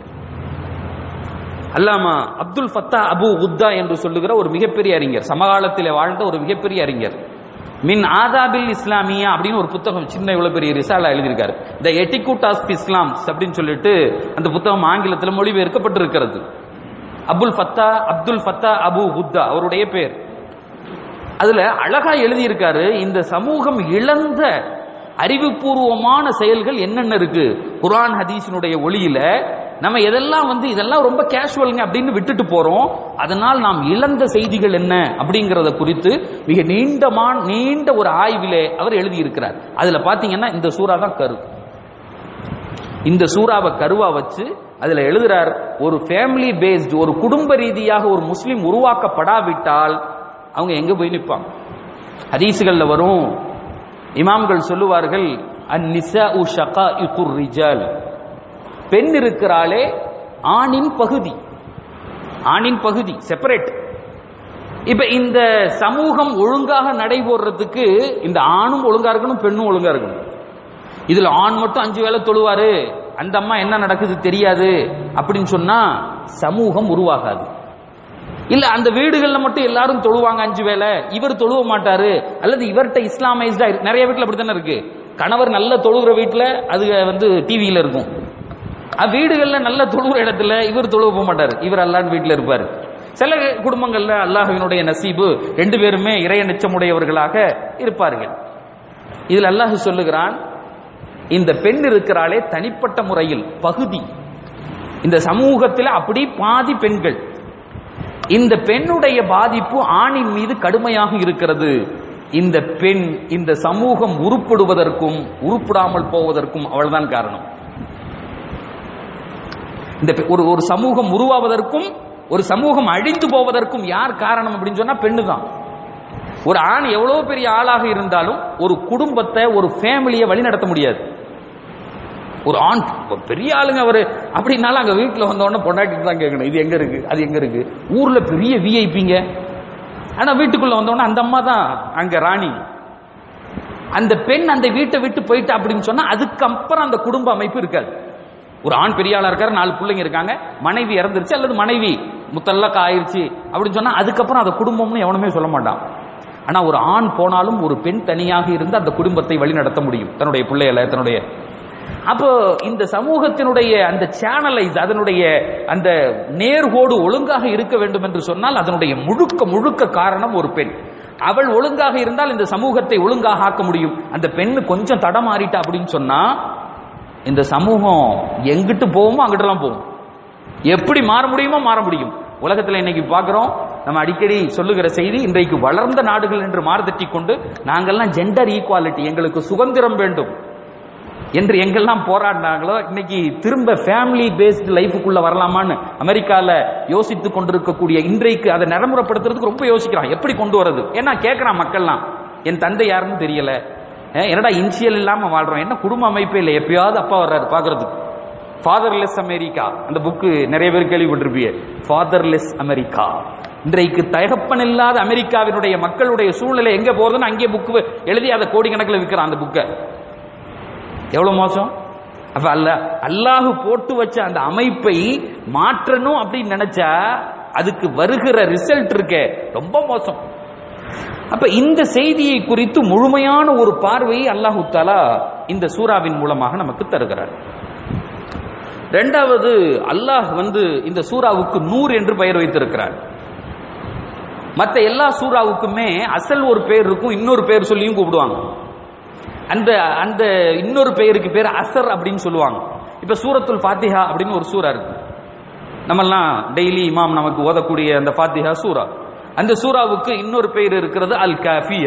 அல்லாமா அப்துல் ஃபத்தா அபு உத்தா என்று சொல்லுகிற ஒரு மிகப்பெரிய அறிஞர் சமகாலத்தில் வாழ்ந்த ஒரு மிகப்பெரிய அறிஞர் மின் ஆதாபில் இஸ்லாமியா அப்படின்னு ஒரு புத்தகம் சின்ன இவ்வளவு பெரிய ரிசாலா எழுதியிருக்காரு த எட்டிகூட் ஆஃப் இஸ்லாம்ஸ் அப்படின்னு சொல்லிட்டு அந்த புத்தகம் ஆங்கிலத்தில் மொழிபெயர்க்கப்பட்டிருக்கிறது Abul Fattah Abdul Fattah Abu Ghudda அவருடைய பேர் அதுல அழகா எழுதியிருக்காரு இந்த சமூகம் இழந்த அறிவுபூர்வமான செயல்கள் என்னென்ன இருக்கு குர்ஆன் ஹதீஸினுடைய ஒளியில நம்ம எதெல்லாம் வந்து இதெல்லாம் ரொம்ப கேஷுவலுங்க அப்படின்னு விட்டுட்டு போறோம் அதனால் நாம் இழந்த செய்திகள் என்ன அப்படிங்கறத குறித்து மிக நீண்டமா நீண்ட ஒரு ஆய்விலே அவர் எழுதியிருக்கிறார் அதுல பாத்தீங்கன்னா இந்த சூறா தான் கரு இந்த சூறாவை கருவா வச்சு அதுல எழுதுறார் ஒரு ஃபேமிலி பேஸ்டு ஒரு குடும்ப ரீதியாக ஒரு முஸ்லிம் உருவாக்கப்படாவிட்டால் அவங்க எங்க போய் நிற்பாங்க ஹதீசுகள்ல வரும் இமாம்கள் சொல்லுவார்கள் அந்நிசா உ ஷகா ரிஜால் பெண் இருக்கிறாளே ஆணின் பகுதி ஆணின் பகுதி செப்பரேட் இப்ப இந்த சமூகம் ஒழுங்காக நடைபோடுறதுக்கு இந்த ஆணும் ஒழுங்கா இருக்கணும் பெண்ணும் ஒழுங்கா இருக்கணும் இதுல ஆண் மட்டும் அஞ்சு வேளை தொழுவாரு அந்த அம்மா என்ன நடக்குது தெரியாது அப்படின்னு சொன்னா சமூகம் உருவாகாது இல்ல அந்த வீடுகள்ல மட்டும் எல்லாரும் தொழுவாங்க அஞ்சு வேளை இவர் தொழுவ மாட்டாரு அல்லது இவர்கிட்ட இஸ்லாமைஸ்டா நிறைய வீட்டுல அப்படித்தானே இருக்கு கணவர் நல்ல தொழுகிற வீட்டுல அது வந்து டிவியில இருக்கும் அஹ் வீடுகள்ல நல்ல தொழுகிற இடத்துல இவர் தொழுவ போக மாட்டாரு இவர் அல்லான்னு வீட்டுல இருப்பாரு சில குடும்பங்கள்ல அல்லாஹ்வினுடைய நசீபு ரெண்டு பேருமே இறைய நிச்சமுடையவர்களாக இருப்பார்கள் இதில் அல்லாஹ் சொல்லுகிறான் இந்த பெண் இருக்கிறாளே தனிப்பட்ட முறையில் பகுதி இந்த சமூகத்தில் அப்படி பாதி பெண்கள் இந்த பெண்ணுடைய பாதிப்பு ஆணின் மீது கடுமையாக இருக்கிறது இந்த பெண் இந்த சமூகம் உருப்படுவதற்கும் உருப்படாமல் போவதற்கும் அவள்தான் காரணம் இந்த பெ- ஒரு ஒரு சமூகம் உருவாவதற்கும் ஒரு சமூகம் அழிந்து போவதற்கும் யார் காரணம் அப்படின்னு சொன்னா பெண்ணு தான் ஒரு ஆண் எவ்வளவு பெரிய ஆளாக இருந்தாலும் ஒரு குடும்பத்தை ஒரு ஃபேமிலியை வழி நடத்த முடியாது ஒரு ஆண் ஒரு பெரிய ஆளுங்க அவரு அப்படின்னாலும் அங்க வீட்டுல வந்த உடனே பொண்டாட்டிட்டு தான் கேட்கணும் இது எங்க இருக்கு அது எங்க இருக்கு ஊர்ல பெரிய விஐபிங்க ஆனா வீட்டுக்குள்ள வந்த உடனே அந்த அம்மா தான் அங்க ராணி அந்த பெண் அந்த வீட்டை விட்டு போயிட்டா அப்படின்னு சொன்னா அதுக்கப்புறம் அந்த குடும்ப அமைப்பு இருக்காது ஒரு ஆண் பெரிய ஆளா இருக்காரு நாலு பிள்ளைங்க இருக்காங்க மனைவி இறந்துருச்சு அல்லது மனைவி முத்தல்லக்க ஆயிருச்சு அப்படின்னு சொன்னா அதுக்கப்புறம் அந்த குடும்பம்னு எவனுமே சொல்ல மாட்டான் ஆனா ஒரு ஆண் போனாலும் ஒரு பெண் தனியாக இருந்து அந்த குடும்பத்தை வழி நடத்த முடியும் தன்னுடைய பிள்ளைகளை தன்னுடைய அப்போ இந்த சமூகத்தினுடைய அந்த சேனலைஸ் அதனுடைய அந்த நேர்கோடு ஒழுங்காக இருக்க வேண்டும் என்று சொன்னால் அதனுடைய முழுக்க முழுக்க காரணம் ஒரு பெண் அவள் ஒழுங்காக இருந்தால் இந்த சமூகத்தை ஒழுங்காக ஆக்க முடியும் அந்த பெண்ணு கொஞ்சம் தடமாறிட்டா அப்படின்னு சொன்னா இந்த சமூகம் எங்கிட்டு போவோமோ அங்கிட்டலாம் போகும் எப்படி மாற முடியுமோ மாற முடியும் உலகத்துல இன்னைக்கு பார்க்கிறோம் நம்ம அடிக்கடி சொல்லுகிற செய்தி இன்றைக்கு வளர்ந்த நாடுகள் என்று மாறுதட்டி கொண்டு நாங்கெல்லாம் ஜெண்டர் ஈக்குவாலிட்டி எங்களுக்கு சுதந்திரம் வேண்டும் என்று எங்கெல்லாம் போராடினாங்களோ இன்னைக்கு திரும்ப ஃபேமிலி பேஸ்டு லைஃபுக்குள்ள வரலாமான்னு அமெரிக்கால யோசித்து கொண்டிருக்கக்கூடிய இன்றைக்கு அதை நடைமுறைப்படுத்துறதுக்கு ரொம்ப யோசிக்கிறான் எப்படி கொண்டு வரது ஏன்னா கேட்கறான் மக்கள்லாம் என் தந்தை யாருன்னு தெரியல அஹ் என்னடா இன்சியல் இல்லாம வாழ்றோம் என்ன குடும்ப அமைப்பே இல்லை எப்பயாவது அப்பா வர்றாரு பாக்குறதுக்கு ஃபாதர்லெஸ் அமெரிக்கா அந்த புக்கு நிறைய பேர் கேள்விப்பட்டிருப்பீங்க ஃபாதர்லெஸ் அமெரிக்கா இன்றைக்கு தகப்பன் இல்லாத அமெரிக்காவினுடைய மக்களுடைய சூழ்நிலை எங்க போறதுன்னு அங்கே புக்கு எழுதி அதை கோடிக்கணக்கில் விற்கிறான் அந்த புக்கை எவ்வளவு மோசம் அப்ப அல்ல அல்லாஹ் போட்டு வச்ச அந்த அமைப்பை மாற்றணும் அப்படின்னு நினைச்சா அதுக்கு வருகிற ரிசல்ட் இருக்கே ரொம்ப மோசம் அப்ப இந்த செய்தியை குறித்து முழுமையான ஒரு பார்வையை அல்லாஹு தாலா இந்த சூறாவின் மூலமாக நமக்கு தருகிறார் ரெண்டாவது அல்லாஹ் வந்து இந்த சூறாவுக்கு நூர் என்று பெயர் வைத்திருக்கிறார் மற்ற எல்லா சூறாவுக்குமே அசல் ஒரு பேர் இருக்கும் இன்னொரு பேர் சொல்லியும் கூப்பிடுவாங்க அந்த அந்த இன்னொரு பெயருக்கு பேர் அசர் அப்படின்னு சொல்லுவாங்க இப்ப சூரத்துல் ஃபாத்திஹா அப்படின்னு ஒரு சூறா இருக்கு நம்மெல்லாம் டெய்லி இமாம் நமக்கு ஓதக்கூடிய அந்த ஃபாத்திஹா சூரா அந்த சூறாவுக்கு இன்னொரு பெயர் இருக்கிறது அல் காஃபிய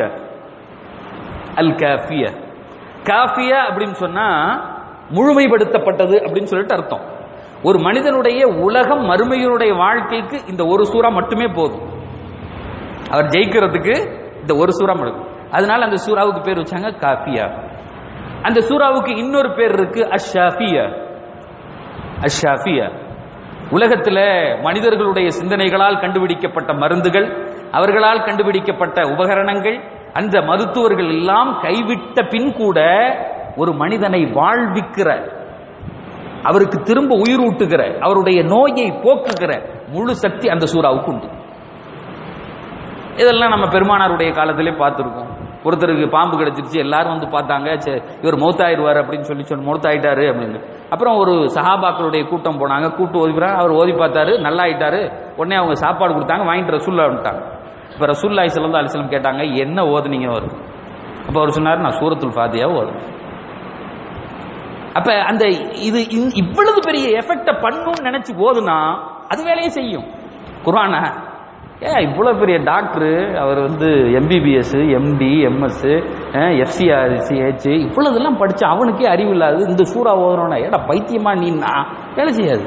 அல் காஃபிய காஃபிய அப்படின்னு சொன்னா முழுமைப்படுத்தப்பட்டது அப்படின்னு சொல்லிட்டு அர்த்தம் ஒரு மனிதனுடைய உலகம் மறுமையினுடைய வாழ்க்கைக்கு இந்த ஒரு சூறா மட்டுமே போதும் அவர் ஜெயிக்கிறதுக்கு இந்த ஒரு சூறா மட்டும் அதனால அந்த சூறாவுக்கு பேர் வச்சாங்க காஃபியா அந்த சூறாவுக்கு இன்னொரு பேர் இருக்கு அஷாஃபியா அஷாஃபியா உலகத்துல மனிதர்களுடைய சிந்தனைகளால் கண்டுபிடிக்கப்பட்ட மருந்துகள் அவர்களால் கண்டுபிடிக்கப்பட்ட உபகரணங்கள் அந்த மருத்துவர்கள் எல்லாம் கைவிட்ட பின் கூட ஒரு மனிதனை வாழ்விக்கிற அவருக்கு திரும்ப உயிரூட்டுகிற அவருடைய நோயை போக்குகிற முழு சக்தி அந்த சூறாவுக்கு உண்டு இதெல்லாம் நம்ம பெருமானாருடைய காலத்திலே பார்த்துருக்கோம் ஒருத்தருக்கு பாம்பு கிடைச்சிருச்சு எல்லாரும் வந்து பார்த்தாங்க சே, இவர் மௌத்தாயிருவார் அப்படின்னு சொல்லி சொல்லி மௌத்தாயிட்டாரு அப்படின்னு அப்புறம் ஒரு சஹாபாக்களுடைய கூட்டம் போனாங்க கூட்டு ஓதிக்கிறாங்க அவர் ஓதி பார்த்தாரு நல்லா ஆயிட்டாரு உடனே அவங்க சாப்பாடு கொடுத்தாங்க வாங்கிட்டு ரசூல்லா வந்துட்டாங்க இப்போ ரசூல்லாய் சல்லா அலிஸ்லம் கேட்டாங்க என்ன ஓதுனீங்க அவர் அப்போ அவர் சொன்னார் நான் சூரத்துல் ஃபாத்தியா ஓதுனேன் அப்ப அந்த இது இந்த- இவ்வளவு பெரிய எஃபெக்ட பண்ணும்னு நினைச்சு ஓதுனா அது வேலையை செய்யும் குர்ஆனா ஏ இவ்வளவு பெரிய டாக்டர் அவர் வந்து எம்பிபிஎஸ் எம்டி எம்எஸ் எஃப்சிஆர்சிஹெச் இவ்வளவுதெல்லாம் படிச்சு அவனுக்கே அறிவு இல்லாது இந்த சூறா ஓதுறோன்னா ஏடா பைத்தியமா நீனா வேலை செய்யாது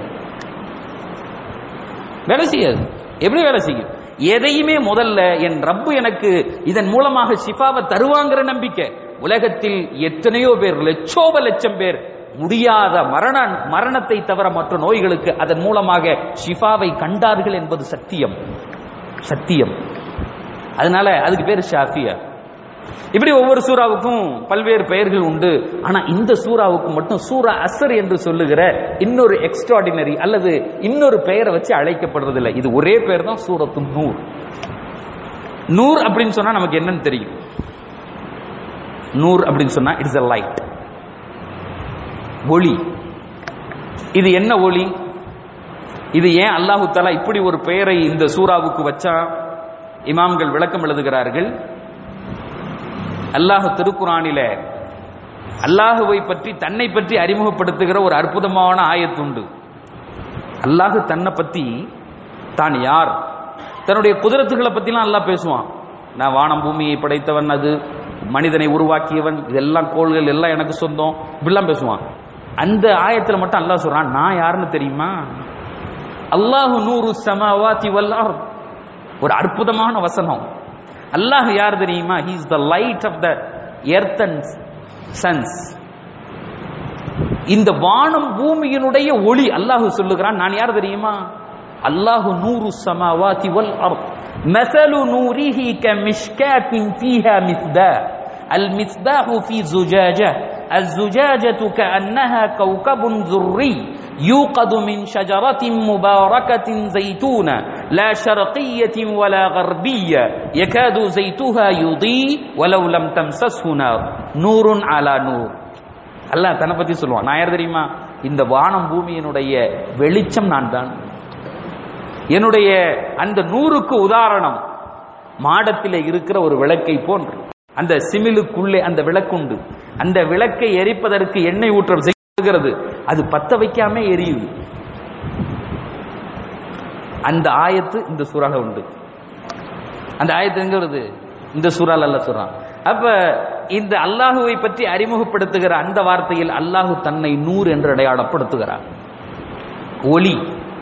வேலை செய்யாது எப்படி வேலை செய்யும் எதையுமே முதல்ல என் ரப்பு எனக்கு இதன் மூலமாக ஷிஃபாவை தருவாங்கிற நம்பிக்கை உலகத்தில் எத்தனையோ பேர் லட்சோப லட்சம் பேர் முடியாத மரண மரணத்தை தவிர மற்ற நோய்களுக்கு அதன் மூலமாக ஷிஃபாவை கண்டார்கள் என்பது சத்தியம் சத்தியம் அதனால அதுக்கு பேர் ஷாஃபியா இப்படி ஒவ்வொரு சூறாவுக்கும் பல்வேறு பெயர்கள் உண்டு ஆனா இந்த சூறாவுக்கு மட்டும் சூரா அசர் என்று சொல்லுகிற இன்னொரு எக்ஸ்ட்ராடினரி அல்லது இன்னொரு பெயரை வச்சு அழைக்கப்படுறதில்லை இது ஒரே பெயர் தான் சூரத்து நூர் நூர் அப்படின்னு சொன்னா நமக்கு என்னன்னு தெரியும் நூர் அப்படின்னு சொன்னா இட்ஸ் a லைட் ஒளி இது என்ன ஒளி இது ஏன் அல்லாஹு தஆலா இப்படி ஒரு பெயரை இந்த சூறாவுக்கு வச்சா இமாம்கள் விளக்கம் எழுதுகிறார்கள் அல்லாஹ் திருக்குறானில அல்லாஹுவை பற்றி தன்னை பற்றி அறிமுகப்படுத்துகிற ஒரு அற்புதமான ஆயத்துண்டு அல்லாஹ் தன்னை பத்தி தான் யார் தன்னுடைய குதிரத்துகளை பத்திலாம் அல்லாஹ் பேசுவான் நான் வானம் பூமியை படைத்தவன் அது மனிதனை உருவாக்கியவன் இதெல்லாம் கோள்கள் எல்லாம் எனக்கு சொந்தம் இப்படிலாம் பேசுவான் அந்த ஆயத்துல மட்டும் அல்லாஹ் சொல்றான் நான் யாருன்னு தெரியுமா அல்லாஹு நூறு சமாவாதி வல் அர்த் ஒரு அற்புதமான வசனம் அல்லாஹ் யார் தெரியுமா he is the light of the earth and suns இந்த வானம் பூமியினுடைய ஒளி அல்லாஹ் சொல்லுகிறான் நான் யார் தெரியுமா அல்லாஹு நூறு சமாவாதி வல் அர்த் مثل نوره كمشكاة فيها مصباح المصباح في زجاجة الزجاجة كأنها كوكب ذري يوقد من شجرة مباركة زيتونة لا شرقية ولا غربية يكاد زيتها يضيء ولو لم تمسسه نار نور على نور அல்லாஹ் தன்னை பத்தி சொல்லுவான் நான் யார் தெரியுமா இந்த வானம் பூமியினுடைய வெளிச்சம் நான் தான் என்னுடைய அந்த நூறுக்கு உதாரணம் மாடத்திலே இருக்கிற ஒரு விளக்கை போன்று அந்த சிமிலுக்குள்ளே அந்த விளக்குண்டு அந்த விளக்கை எரிப்பதற்கு எண்ணெய் ஊற்றம் செய்கிறது அது பத்த வைக்காம எரியுது அந்த ஆயத்து இந்த சூறால உண்டு அந்த ஆயத்து எங்க வருது இந்த சூறால் அல்ல சொல்றான் அப்ப இந்த அல்லாஹுவை பற்றி அறிமுகப்படுத்துகிற அந்த வார்த்தையில் அல்லாஹு தன்னை நூறு என்று அடையாளப்படுத்துகிறார் ஒளி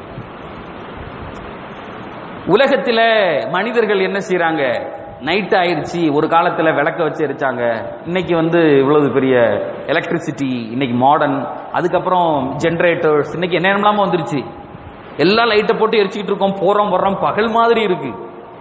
உலகத்துல மனிதர்கள் என்ன செய்றாங்க நைட் ஆயிருச்சு ஒரு காலத்துல விளக்க வச்சு எரிச்சாங்க இன்னைக்கு வந்து இவ்வளவு பெரிய எலக்ட்ரிசிட்டி இன்னைக்கு மாடர்ன் அதுக்கப்புறம் ஜெனரேட்டர்ஸ் இன்னைக்கு என்னென்னலாமோ வந்துருச்சு எல்லாம் லைட்டை போட்டு எரிச்சுக்கிட்டு இருக்கோம் போறோம் வர்றோம் பகல் மாதிரி இருக்கு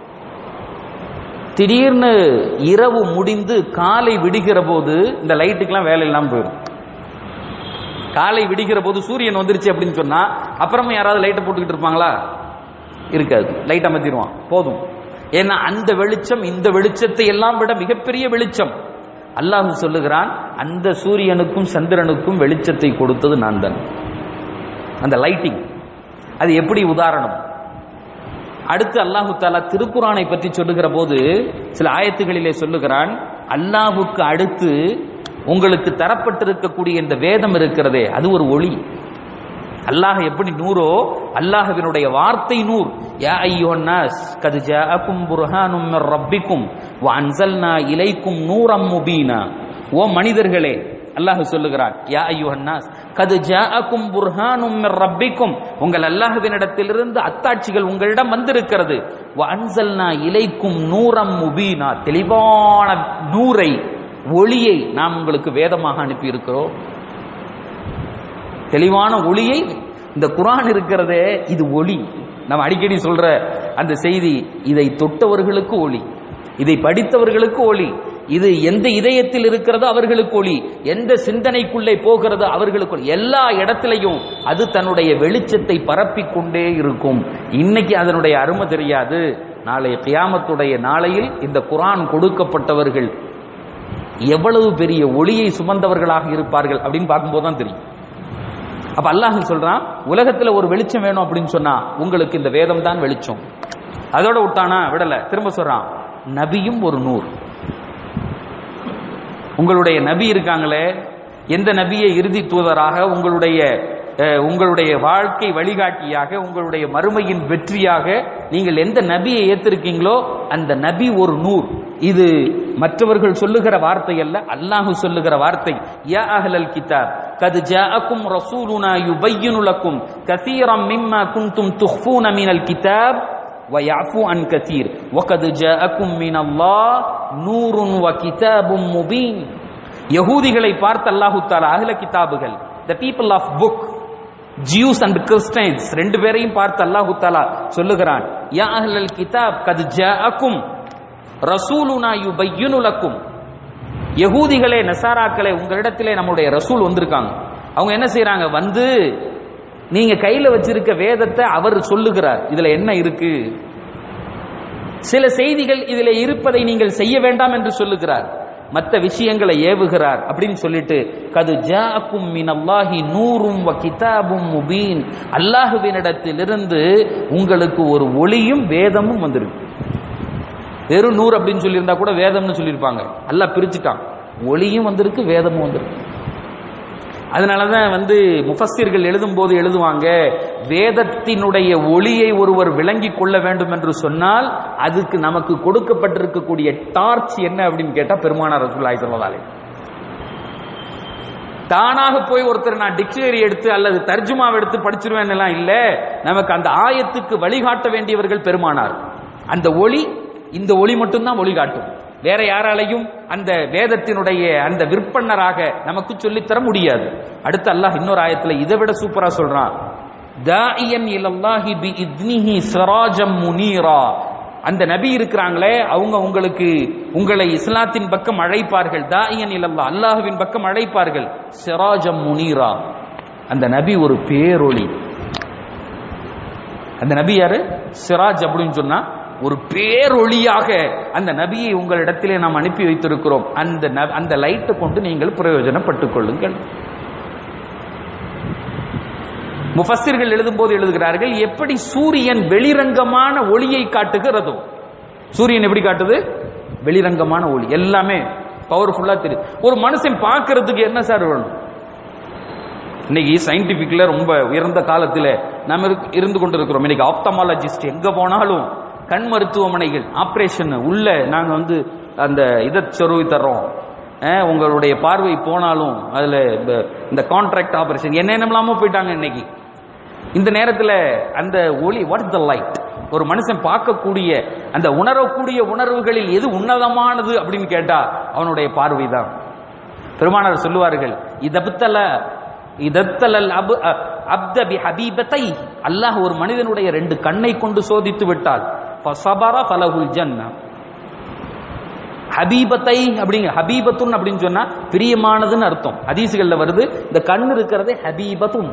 திடீர்னு இரவு முடிந்து காலை விடுகிற போது இந்த லைட்டுக்கெல்லாம் வேலை இல்லாம போயிடும் காலை விடுகிற போது சூரியன் வந்துருச்சு அப்படின்னு சொன்னா அப்புறமா யாராவது லைட்டை போட்டுக்கிட்டு இருப்பாங்களா இருக்காது லைட் அமர்த்திடுவான் போதும் ஏன்னா அந்த வெளிச்சம் இந்த வெளிச்சத்தை எல்லாம் விட மிகப்பெரிய வெளிச்சம் அல்லாஹ் சொல்லுகிறான் அந்த சூரியனுக்கும் சந்திரனுக்கும் வெளிச்சத்தை கொடுத்தது நான் தான் அந்த லைட்டிங் அது எப்படி உதாரணம் அடுத்து அல்லாஹு தாலா திருக்குறானை பற்றி சொல்லுகிற போது சில ஆயத்துகளிலே சொல்லுகிறான் அல்லாஹுக்கு அடுத்து உங்களுக்கு தரப்பட்டிருக்கக்கூடிய இந்த வேதம் இருக்கிறதே அது ஒரு ஒளி அல்லாஹ் எப்படி நூறோ அல்லாஹ்வினுடைய வார்த்தை நூர் யா ஐயோன் நாஸ் கது ஜாஅக்கும் புர்ஹானும் மிர் ரப்பிக்கும் வ அன்ஸல்னா இலைக்கும் நூரம் முபீனா ஓ மனிதர்களே அல்லாஹ் சொல்லுகிறான் யா ஐயோன் நாஸ் கது ஜாஅக்கும் புர்ஹானும் மிர் ரப்பிக்கும் உங்கள் அல்லாஹ்வினிடத்திலிருந்து அத்தாட்சிகள் உங்களிடம் வந்திருக்கிறது வ அன்சல்னா இலைக்கும் நூரம் முபீனா தெளிவான நூரை ஒளியை நாம் உங்களுக்கு வேதமாக அனுப்பி இருக்கிறோம் தெளிவான ஒளியை இந்த குரான் இருக்கிறதே இது ஒளி நம்ம அடிக்கடி சொல்ற அந்த செய்தி இதை தொட்டவர்களுக்கு ஒளி இதை படித்தவர்களுக்கு ஒளி இது எந்த இதயத்தில் இருக்கிறதோ அவர்களுக்கு ஒளி எந்த சிந்தனைக்குள்ளே போகிறதோ அவர்களுக்கு ஒளி. எல்லா இடத்திலையும் அது தன்னுடைய வெளிச்சத்தை பரப்பிக் கொண்டே இருக்கும் இன்னைக்கு அதனுடைய அருமை தெரியாது நாளை கியாமத்துடைய நாளையில் இந்த குரான் கொடுக்கப்பட்டவர்கள் எவ்வளவு பெரிய ஒளியை சுமந்தவர்களாக இருப்பார்கள் அப்படின்னு பார்க்கும்போது தான் தெரியும் அப்ப அல்லாஹ் சொல்றான் உலகத்துல ஒரு வெளிச்சம் வேணும் அப்படின்னு சொன்னா உங்களுக்கு இந்த வேதம் தான் வெளிச்சம் அதோட விட்டானா விடல திரும்ப சொல்றான் நபியும் ஒரு நூறு உங்களுடைய நபி இருக்காங்களே எந்த நபியை இறுதி தூதராக உங்களுடைய அஹ், உங்களுடைய வாழ்க்கை வழிகாட்டியாக உங்களுடைய மறுமையின் வெற்றியாக நீங்கள் எந்த நபியை ஏத்திருக்கீங்களோ அந்த நபி ஒரு நூர் இது மற்றவர்கள் சொல்லுகிற வார்த்தை அல்ல அல்லாஹ் சொல்லுகிற வார்த்தை யா அஹ்லல் கிதாப் கத் ஜாஅக்கும் ரசூலுனா யுபய்யினு லக்கும் கஸீரம் மிம்மா குன்தும் துஃபூன மினல் கிதாப் ويعفو عن كثير وقد جاءكم من الله نور وكتاب مبين யகூதிகளை பார்த்து அல்லாஹு தாலா அஹ்ல கிதாபுகள் the people of book Jews and Christians ரெண்டு பேரையும் பார்த்து அல்லாஹு தாலா சொல்லுகிறான் யா அஹ்லல் கிதாப் கத் ஜாஅக்கும் ரசூலுனா யுபய்யினு லக்கும் யகூதிகளே நசாராக்களே உங்களிடத்திலே நம்முடைய ரசூல் வந்திருக்காங்க அவங்க என்ன செய்றாங்க வந்து நீங்க கையில வச்சிருக்க வேதத்தை அவர் சொல்லுகிறார் இதுல என்ன இருக்கு சில செய்திகள் இதில் இருப்பதை நீங்கள் செய்ய வேண்டாம் என்று சொல்லுகிறார் மற்ற விஷயங்களை ஏவுகிறார் அப்படின்னு சொல்லிட்டு கது ஜாக்கும் மின் அல்லாஹி நூறும் வ கிதாபும் முபீன் அல்லாஹுவினிடத்திலிருந்து உங்களுக்கு ஒரு ஒளியும் வேதமும் வந்திருக்கு வெறும் நூறு அப்படின்னு சொல்லியிருந்தா கூட வேதம்னு சொல்லியிருப்பாங்க அல்லாஹ் பிரிச்சுட்டான் ஒளியும் வந்திருக்கு வேதமும் வந்திருக்கு அதனால தான் வந்து முஃபஸ்ஸிர்கள் எழுதும்போது எழுதுவாங்க வேதத்தினுடைய ஒளியை ஒருவர் விளங்கிக் கொள்ள வேண்டும் என்று சொன்னால் அதுக்கு நமக்கு கொடுக்கப்பட்டிருக்கக்கூடிய டார்ச் என்ன அப்படின்னு கேட்டா பெருமானார் ரசூலுல்லாஹி ஸல்லல்லாஹு அலைஹி தானாக போய் ஒருத்தர் நான் டிக்ஷனரி எடுத்து அல்லது தர்ஜுமாவை எடுத்து படிச்சிருவேன் எல்லாம் இல்ல நமக்கு அந்த ஆயத்துக்கு வழிகாட்ட வேண்டியவர்கள் பெருமானார் அந்த ஒளி இந்த ஒளி மட்டும்தான் வழிகாட்டும் வேற யாராலையும் அந்த வேதத்தினுடைய அந்த விற்பனராக நமக்கு சொல்லித்தர முடியாது அடுத்து அல்லாஹ் இன்னொரு ஆயத்துல இதை விட சூப்பரா சொல்றான் தாஇயன் இலல்லாஹி பி இத்னிஹி சிராஜம் முனீரா அந்த நபி இருக்கிறாங்களே அவங்க உங்களுக்கு உங்களை இஸ்லாத்தின் பக்கம் அழைப்பார்கள் தாஇயன் இலல்லா அல்லாஹுவின் பக்கம் அழைப்பார்கள் சிராஜம் முனீரா அந்த நபி ஒரு பேரொளி அந்த நபி யாரு சிராஜ் அப்படின்னு சொன்னா ஒரு பேரொளியாக அந்த நபியை உங்களிடத்திலே நாம் அனுப்பி வைத்திருக்கிறோம் அந்த ந- அந்த லைட்டை கொண்டு நீங்கள் பிரயோஜனப்பட்டுக் கொள்ளுங்கள் முஃபஸ்ஸிர்கள் எழுதும்போது எழுதுகிறார்கள் எப்படி சூரியன் வெளிரங்கமான ஒளியை காட்டுகிறதோ சூரியன் எப்படி காட்டுது வெளிரங்கமான ஒளி எல்லாமே பவர்ஃபுல்லா தெரியும் ஒரு மனுஷன் பார்க்கிறதுக்கு என்ன சார் வேணும் இன்னைக்கு சயின்டிபிக்ல ரொம்ப உயர்ந்த காலத்தில் நாம் இருக்கு- இருந்து கொண்டிருக்கிறோம் இன்னைக்கு ஆப்தமாலஜிஸ்ட் எங்க போனாலும் கண் மருத்துவமனைகள் ஆபரேஷன் உள்ள நாங்க வந்து அந்த இதை சொருவி தர்றோம் அஹ், உங்களுடைய பார்வை போனாலும் அதுல இந்த- இந்த கான்ட்ராக்ட் ஆபரேஷன் என்னென்னலாமோ போயிட்டாங்க இன்னைக்கு இந்த நேரத்துல அந்த ஒளி வாட் த லைட் ஒரு மனுஷன் பார்க்கக்கூடிய அந்த உணரக்கூடிய உணர்வுகளில் எது உன்னதமானது அப்படின்னு கேட்டா அவனுடைய பார்வை தான் பெருமானார் சொல்லுவார்கள் இதப்தல இதத்தலல் அபு அ- அப்த பி ஹபீபத்தை அல்லாஹ் ஒரு மனிதனுடைய ரெண்டு கண்ணை கொண்டு சோதித்து விட்டால் ஃபஸபர ஃபலஹுல் ஜன்னா ஹபீபத்தை அப்படிங்க ஹபீபத்துன் அப்படின்னு சொன்னா பிரியமானதுன்னு அர்த்தம் ஹதீசுகள்ல வருது இந்த கண் இருக்கிறதே ஹபீபத்துன்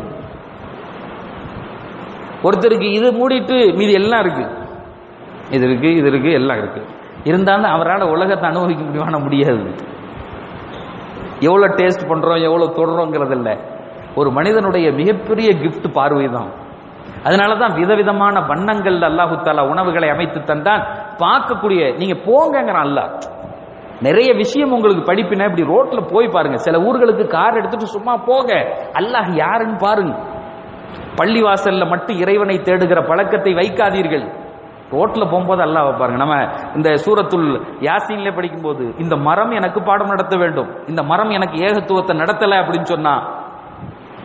ஒருத்தருக்கு இது மூடிட்டு மீதி எல்லாம் இருக்கு இது இருக்கு இது இருக்கு எல்லாம் இருக்கு இருந்தாலும் அவரால் உலகத்தை அனுபவிக்க முடியுமான முடியாது எவ்வளோ டேஸ்ட் பண்றோம் எவ்வளோ தொடுறோங்கிறது இல்ல ஒரு மனிதனுடைய மிகப்பெரிய gift பார்வை தான் அதனால தான் விதவிதமான வண்ணங்கள் அல்லாஹு தாலா உணவுகளை அமைத்து தந்தான் பார்க்கக்கூடிய நீங்க போங்கங்கிறான் அல்லாஹ் நிறைய விஷயம் உங்களுக்கு படிப்பின இப்படி ரோட்ல போய் பாருங்க சில ஊர்களுக்கு கார் எடுத்துட்டு சும்மா போங்க அல்லாஹ் யாருன்னு பாருங்க பள்ளிவாசல்ல மட்டும் இறைவனை தேடுகிற பழக்கத்தை வைக்காதீர்கள் ரோட்ல போகும்போது அல்லாஹ் பாருங்க நம்ம இந்த சூரத்துல் யாசீன்ல படிக்கும்போது இந்த மரம் எனக்கு பாடம் நடத்த வேண்டும் இந்த மரம் எனக்கு ஏகத்துவத்தை நடத்தல அப்படின்னு சொன்னா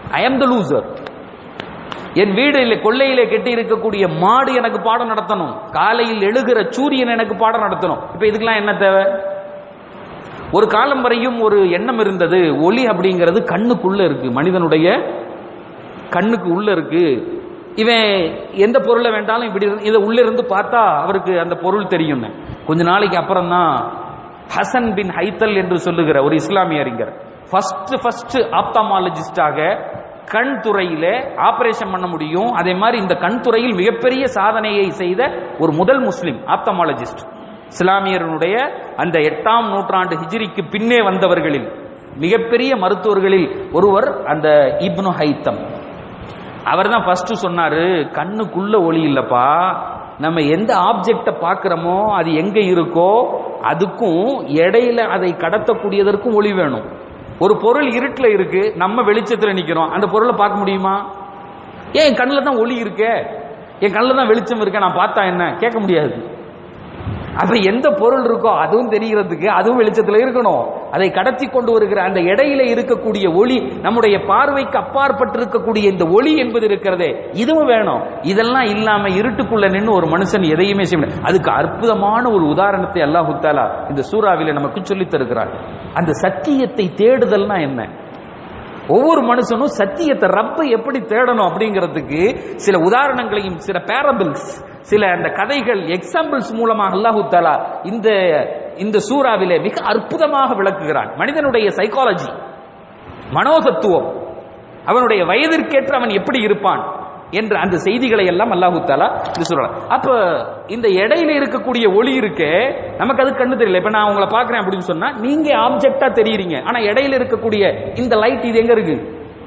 ஐ am த லூசர் என் வீடு கொள்ளையிலே கட்டி இருக்கக்கூடிய மாடு எனக்கு பாடம் நடத்தணும் காலையில் எழுகிற சூரியன் எனக்கு பாடம் நடத்தணும் இப்ப இதுக்கெல்லாம் என்ன தேவை ஒரு காலம் வரையும் ஒரு எண்ணம் இருந்தது ஒளி அப்படிங்கிறது கண்ணுக்குள்ள இருக்கு மனிதனுடைய கண்ணுக்கு உள்ள இருக்கு இவன் எந்த பொருளை வேண்டாலும் இப்படி இருந்து- இதை உள்ள இருந்து பார்த்தா அவருக்கு அந்த பொருள் தெரியும் கொஞ்ச நாளைக்கு அப்புறம் தான் ஹசன் பின் ஹைத்தல் என்று சொல்லுகிற ஒரு இஸ்லாமிய அறிஞர் ஃபர்ஸ்ட் ஃபர்ஸ்ட் ஆப்தாமாலஜிஸ்டாக கண் துறையில ஆபரேஷன் பண்ண முடியும் அதே மாதிரி இந்த கண் துறையில் மிகப்பெரிய சாதனையை செய்த ஒரு முதல் முஸ்லிம் ஆப்தமாலஜிஸ்ட் இஸ்லாமியர்களுடைய அந்த எட்டாம் நூற்றாண்டு ஹிஜ்ரிக்கு பின்னே வந்தவர்களில் மிகப்பெரிய மருத்துவர்களில் ஒருவர் அந்த இப்னு ஹைத்தம் அவர் தான் ஃபர்ஸ்ட் சொன்னாரு கண்ணுக்குள்ள ஒளி இல்லப்பா நம்ம எந்த ஆப்ஜெக்ட பார்க்கிறோமோ அது எங்க இருக்கோ அதுக்கும் இடையில அதை கடத்தக்கூடியதற்கும் ஒளி வேணும் ஒரு பொருள் இருட்டுல இருக்கு நம்ம வெளிச்சத்துல நிக்கிறோம் அந்த பொருளை பார்க்க முடியுமா ஏன் என் கண்ணில் தான் ஒளி இருக்கே என் கண்ணில் தான் வெளிச்சம் இருக்க நான் பார்த்தா என்ன கேட்க முடியாது அப்ப எந்த பொருள் இருக்கோ அதுவும் தெரிகிறதுக்கு அதுவும் வெளிச்சத்துல இருக்கணும் அதை கடத்தி கொண்டு வருகிற அந்த இடையில இருக்கக்கூடிய ஒளி நம்முடைய பார்வைக்கு அப்பாற்பட்டு இருக்கக்கூடிய இந்த ஒளி என்பது இருக்கிறதே இதுவும் வேணும் இதெல்லாம் இல்லாம இருட்டுக்குள்ள நின்று ஒரு மனுஷன் எதையுமே செய்ய முடியாது அதுக்கு அற்புதமான ஒரு உதாரணத்தை அல்லாஹ் தாலா இந்த சூறாவில நமக்கு சொல்லித் தருகிறார் அந்த சத்தியத்தை தேடுதல்னா என்ன ஒவ்வொரு மனுஷனும் சத்தியத்தை ரப்பை எப்படி தேடணும் அப்படிங்கிறதுக்கு சில உதாரணங்களையும் சில பேரபிள்ஸ் சில அந்த கதைகள் எக்ஸாம்பிள்ஸ் மூலமாக அல்லாஹு தாலா இந்த இந்த சூறாவிலே மிக அற்புதமாக விளக்குகிறான் மனிதனுடைய சைக்காலஜி மனோதத்துவம் அவனுடைய வயதிற்கேற்ற அவன் எப்படி இருப்பான் என்ற அந்த செய்திகளை எல்லாம் அல்லாஹு தாலா இது சொல்றான் அப்ப இந்த இடையில இருக்கக்கூடிய ஒளி இருக்கே நமக்கு அது கண்ணு தெரியல இப்ப நான் உங்களை பார்க்கறேன் அப்படின்னு சொன்னா நீங்க ஆப்ஜெக்டா தெரியுறீங்க ஆனா இடையில இருக்கக்கூடிய இந்த லைட் இது எங்க இருக்கு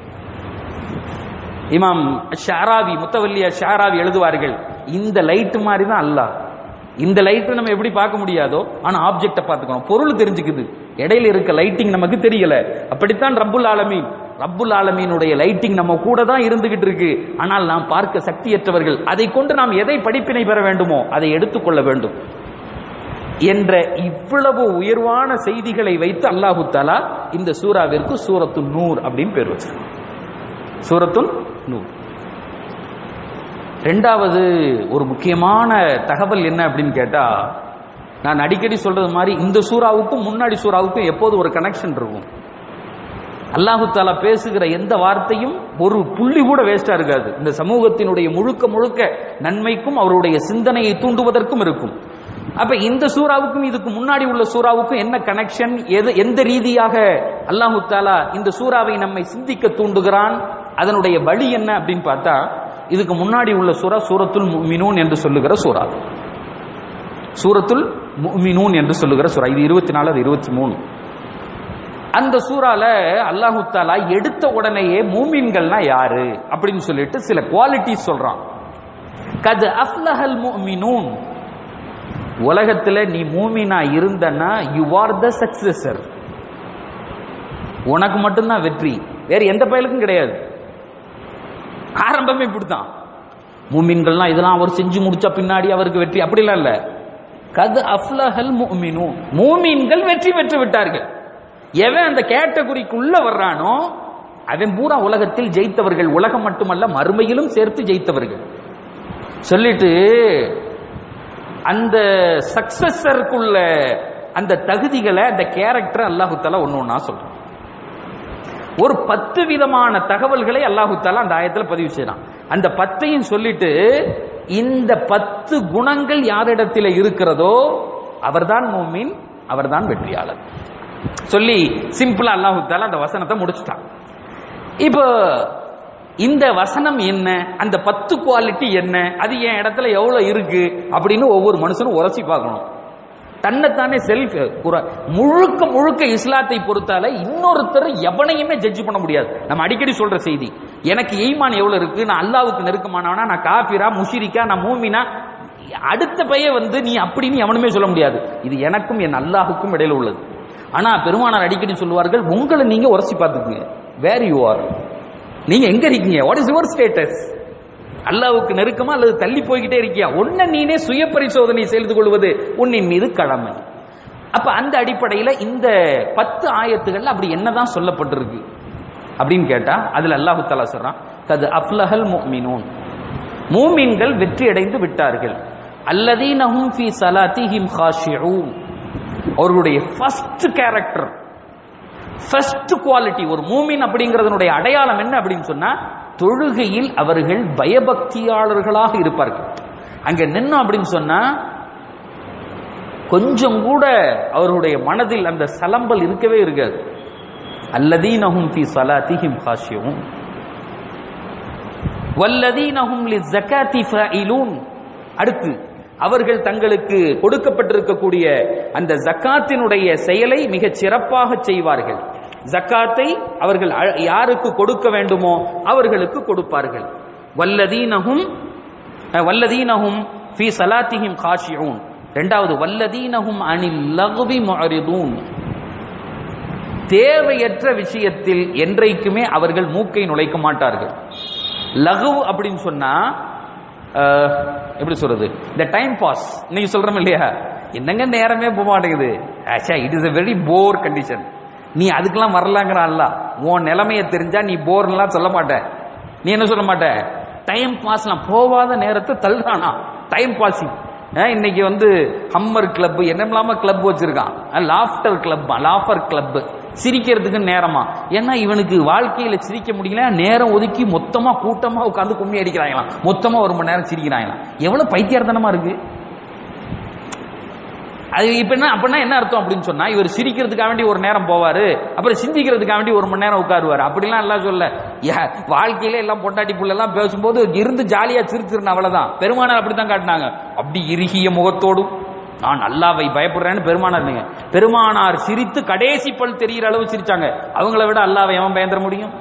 இமாம் ஷாராவி முத்தவல்லியா ஷாராவி எழுதுவார்கள் இந்த லைட் மாதிரி தான் அல்லாஹ் இந்த லைட் நம்ம எப்படி பார்க்க முடியாதோ ஆனா ஆப்ஜெக்ட பார்த்துக்கணும் பொருள் தெரிஞ்சுக்குது இடையில இருக்க லைட்டிங் நமக்கு தெரியல அப்படித்தான் ரப்புல் ஆலமீன் ரப்புல் ஆலமீனுடைய லைட்டிங் நம்ம கூட தான் இருந்துகிட்டு இருக்கு ஆனால் நாம் பார்க்க சக்தியற்றவர்கள் அதை கொண்டு நாம் எதை படிப்பினை பெற வேண்டுமோ அதை எடுத்துக்கொள்ள வேண்டும் என்ற இவ்வளவு உயர்வான செய்திகளை வைத்து அல்லாஹு தாலா இந்த சூறாவிற்கு சூரத்து நூர் அப்படின்னு பேர் வச்சிருக்கான் சூரத்துன் நூர் ரெண்டாவது ஒரு முக்கியமான தகவல் என்ன அப்படின்னு கேட்டா நான் அடிக்கடி சொல்றது மாதிரி இந்த சூறாவுக்கும் முன்னாடி சூறாவுக்கும் எப்போது ஒரு கனெக்ஷன் இருக்கும் அல்லாஹு தாலா பேசுகிற எந்த வார்த்தையும் ஒரு புள்ளி கூட வேஸ்டா இருக்காது இந்த சமூகத்தினுடைய முழுக்க முழுக்க நன்மைக்கும் அவருடைய சிந்தனையை தூண்டுவதற்கும் இருக்கும் அப்ப இந்த சூறாவுக்கும் இதுக்கு முன்னாடி உள்ள சூறாவுக்கும் என்ன கனெக்ஷன் எது எந்த ரீதியாக அல்லாஹு தாலா இந்த சூறாவை நம்மை சிந்திக்க தூண்டுகிறான் அதனுடைய வழி என்ன அப்படின்னு பார்த்தா இதுக்கு முன்னாடி உள்ள சூறா சூரத்துல் முஃமினூன் என்று சொல்லுகிற சூறா சூரத்துல் முஃமினூன் என்று சொல்லுகிற சூறா இது இருபத்தி நாலு அது இருபத்தி மூணு அந்த சூறால அல்லாஹு தாலா எடுத்த உடனேயே மூமின்கள்னா யாரு அப்படின்னு சொல்லிட்டு சில குவாலிட்டிஸ் சொல்றான் கது அஃப்லஹல் முஃமினூன் உலகத்துல நீ மூமினா இருந்தனா யூ ஆர் த சக்சஸர் உனக்கு மட்டும்தான் வெற்றி வேற எந்த பயலுக்கும் கிடையாது ஆரம்பமே இப்படித்தான் மூமின்கள்லாம் இதெல்லாம் அவர் செஞ்சு முடிச்ச பின்னாடி அவருக்கு வெற்றி அப்படிலாம் இல்ல கது அஃப்லஹல் முஃமினூ மூமின்கள் வெற்றி பெற்று விட்டார்கள் எவன் அந்த கேட்டகுரிக்குள்ள வர்றானோ அவன் பூரா உலகத்தில் ஜெயித்தவர்கள் உலகம் மட்டுமல்ல மறுமையிலும் சேர்த்து ஜெயித்தவர்கள் சொல்லிட்டு அந்த சக்சஸருக்குள்ள அந்த தகுதிகளை அந்த கேரக்டர் அல்லாஹு தாலா ஒன்னு ஒன்னா சொல்றான் ஒரு பத்து விதமான தகவல்களை அல்லாஹு தாலா அந்த ஆயத்துல பதிவு செய்யறான் அந்த பத்தையும் சொல்லிட்டு இந்த பத்து குணங்கள் யாரிடத்தில் இருக்கிறதோ அவர்தான் மூமின் அவர்தான் வெற்றியாளர் சொல்லி சிம்பிளா அல்லாஹு தாலா அந்த வசனத்தை முடிச்சுட்டான் இப்போ இந்த வசனம் என்ன அந்த பத்து குவாலிட்டி என்ன அது என் இடத்துல எவ்வளவு இருக்கு அப்படின்னு ஒவ்வொரு மனுஷனும் உரசி பார்க்கணும் தன்னைத்தானே செல்ஃப் முழுக்க முழுக்க இஸ்லாத்தை பொறுத்தால இன்னொருத்தர் எவனையுமே ஜட்ஜ் பண்ண முடியாது நம்ம அடிக்கடி சொல்ற செய்தி எனக்கு ஈமான் எவ்வளவு இருக்கு நான் அல்லாவுக்கு நெருக்கமானவனா நான் காபிரா முஷிரிக்கா நான் மூமினா அடுத்த பைய வந்து நீ அப்படின்னு எவனுமே சொல்ல முடியாது இது எனக்கும் என் அல்லாஹுக்கும் இடையில உள்ளது ஆனா பெருமானார் அடிக்கடி சொல்லுவார்கள் உங்களை நீங்க உரசி பார்த்துக்குங்க வேர் யூ ஆர் நீங்க எங்க இருக்கீங்க வாட் இஸ் யுவர் ஸ்டேட்டஸ் அல்லாவுக்கு நெருக்கமா அல்லது தள்ளி போய்கிட்டே இருக்கியா உன்னை நீனே சுய பரிசோதனை செய்து கொள்வது உன்னின் மீது கடமை அப்ப அந்த அடிப்படையில இந்த பத்து ஆயத்துகள்ல அப்படி என்னதான் சொல்லப்பட்டிருக்கு அப்படின்னு கேட்டா அதுல அல்லாஹு தஆலா சொல்றான் கது அஃப்லஹல் முஃமினூன் மூமின்கள் வெற்றி அடைந்து விட்டார்கள் அல்லதீனஹும் ஃபீ ஸலாத்திஹிம் காஷிஊன் அவர்களுடைய ஃபர்ஸ்ட் கேரக்டர் ஃபர்ஸ்ட் குவாலிட்டி ஒரு மூமின் அப்படிங்கிறதனுடைய அடையாளம் என்ன அப்படின்னு சொன்னா தொழுகையில் அவர்கள் பயபக்தியாளர்களாக இருப்பார்கள் அங்க நின்னோம் அப்படின்னு சொன்னா கொஞ்சம் கூட அவர்களுடைய மனதில் அந்த சலம்பல் இருக்கவே இருக்காது அல்லதீனஹும் ஃபீ ஸலாத்திஹிம் காஷியூன் வல்லதீனஹும் லிஸ்ஸகாத்தி ஃபாயிலூன் அடுத்து அவர்கள் தங்களுக்கு கொடுக்கப்பட்டிருக்கக்கூடிய அந்த ஜக்காத்தினுடைய செயலை மிகச் சிறப்பாக செய்வார்கள் ஜக்காத்தை அவர்கள் அ- யாருக்கு கொடுக்க வேண்டுமோ அவர்களுக்கு கொடுப்பார்கள் வல்லதீனஹும் அஹ், வல்லதீனஹும் ஃபீ ஸலாத்திஹிம் காஷியூன் இரண்டாவது வல்லதீனஹும் அனில் லகுவி முஅரிதூன் தேவையற்ற விஷயத்தில் என்றைக்குமே அவர்கள் மூக்கை நுழைக்க மாட்டார்கள் லகு அப்படின்னு சொன்னா அஹ், எப்படி சொல்றது இந்த டைம் பாஸ் இன்னைக்கு சொல்றோம் இல்லையா என்னங்க நேரமே போக மாட்டேங்குது ஆச்சா it is a very poor condition நீ அதுக்கெல்லாம் வரலாங்கிற அல்ல உன் நிலைமையை தெரிஞ்சா நீ போர்லாம் சொல்ல மாட்ட நீ என்ன சொல்ல மாட்ட டைம் பாஸ்லாம் போவாத நேரத்தை தள்ளுறானா டைம் பாசிங் இன்னைக்கு வந்து ஹம்மர் கிளப் என்னெல்லாம கிளப் வச்சிருக்கான் லாஃப்டர் கிளப் லாஃபர் கிளப் சிரிக்கிறதுக்கு நேரமா ஏன்னா இவனுக்கு வாழ்க்கையில சிரிக்க முடியல நேரம் ஒதுக்கி மொத்தமா கூட்டமா உட்காந்து கும்மி அடிக்கிறாங்களாம் மொத்தமா ஒரு மணி நேரம் சிரிக்கிறாங்களாம் எவ்வளவு பைத்தியார்த்தனமா இருக்கு அது இப்ப என்ன அப்படின்னா என்ன அர்த்தம் அப்படின்னு சொன்னா இவர் சிரிக்கிறதுக்காக வேண்டி ஒரு நேரம் போவாரு அப்புறம் சிந்திக்கிறதுக்காக வேண்டி ஒரு மணி நேரம் உட்காருவாரு அப்படிலாம் எல்லாம் சொல்ல ஏ, வாழ்க்கையில எல்லாம் பொண்டாட்டி புள்ள எல்லாம் பேசும்போது இருந்து ஜாலியா சிரிச்சிருந்த அவ்வளவுதான் பெருமானார் அப்படித்தான் காட்டினாங்க அப்படி இறுகிய முகத்தோடும் நான் அல்லாவை பயப்படுறேன்னு பெருமானார் நீங்க பெருமானார் சிரித்து கடைசி பல் தெரிகிற அளவு சிரிச்சாங்க அவங்கள விட அல்லாவை எவன் பயந்துட முடியும்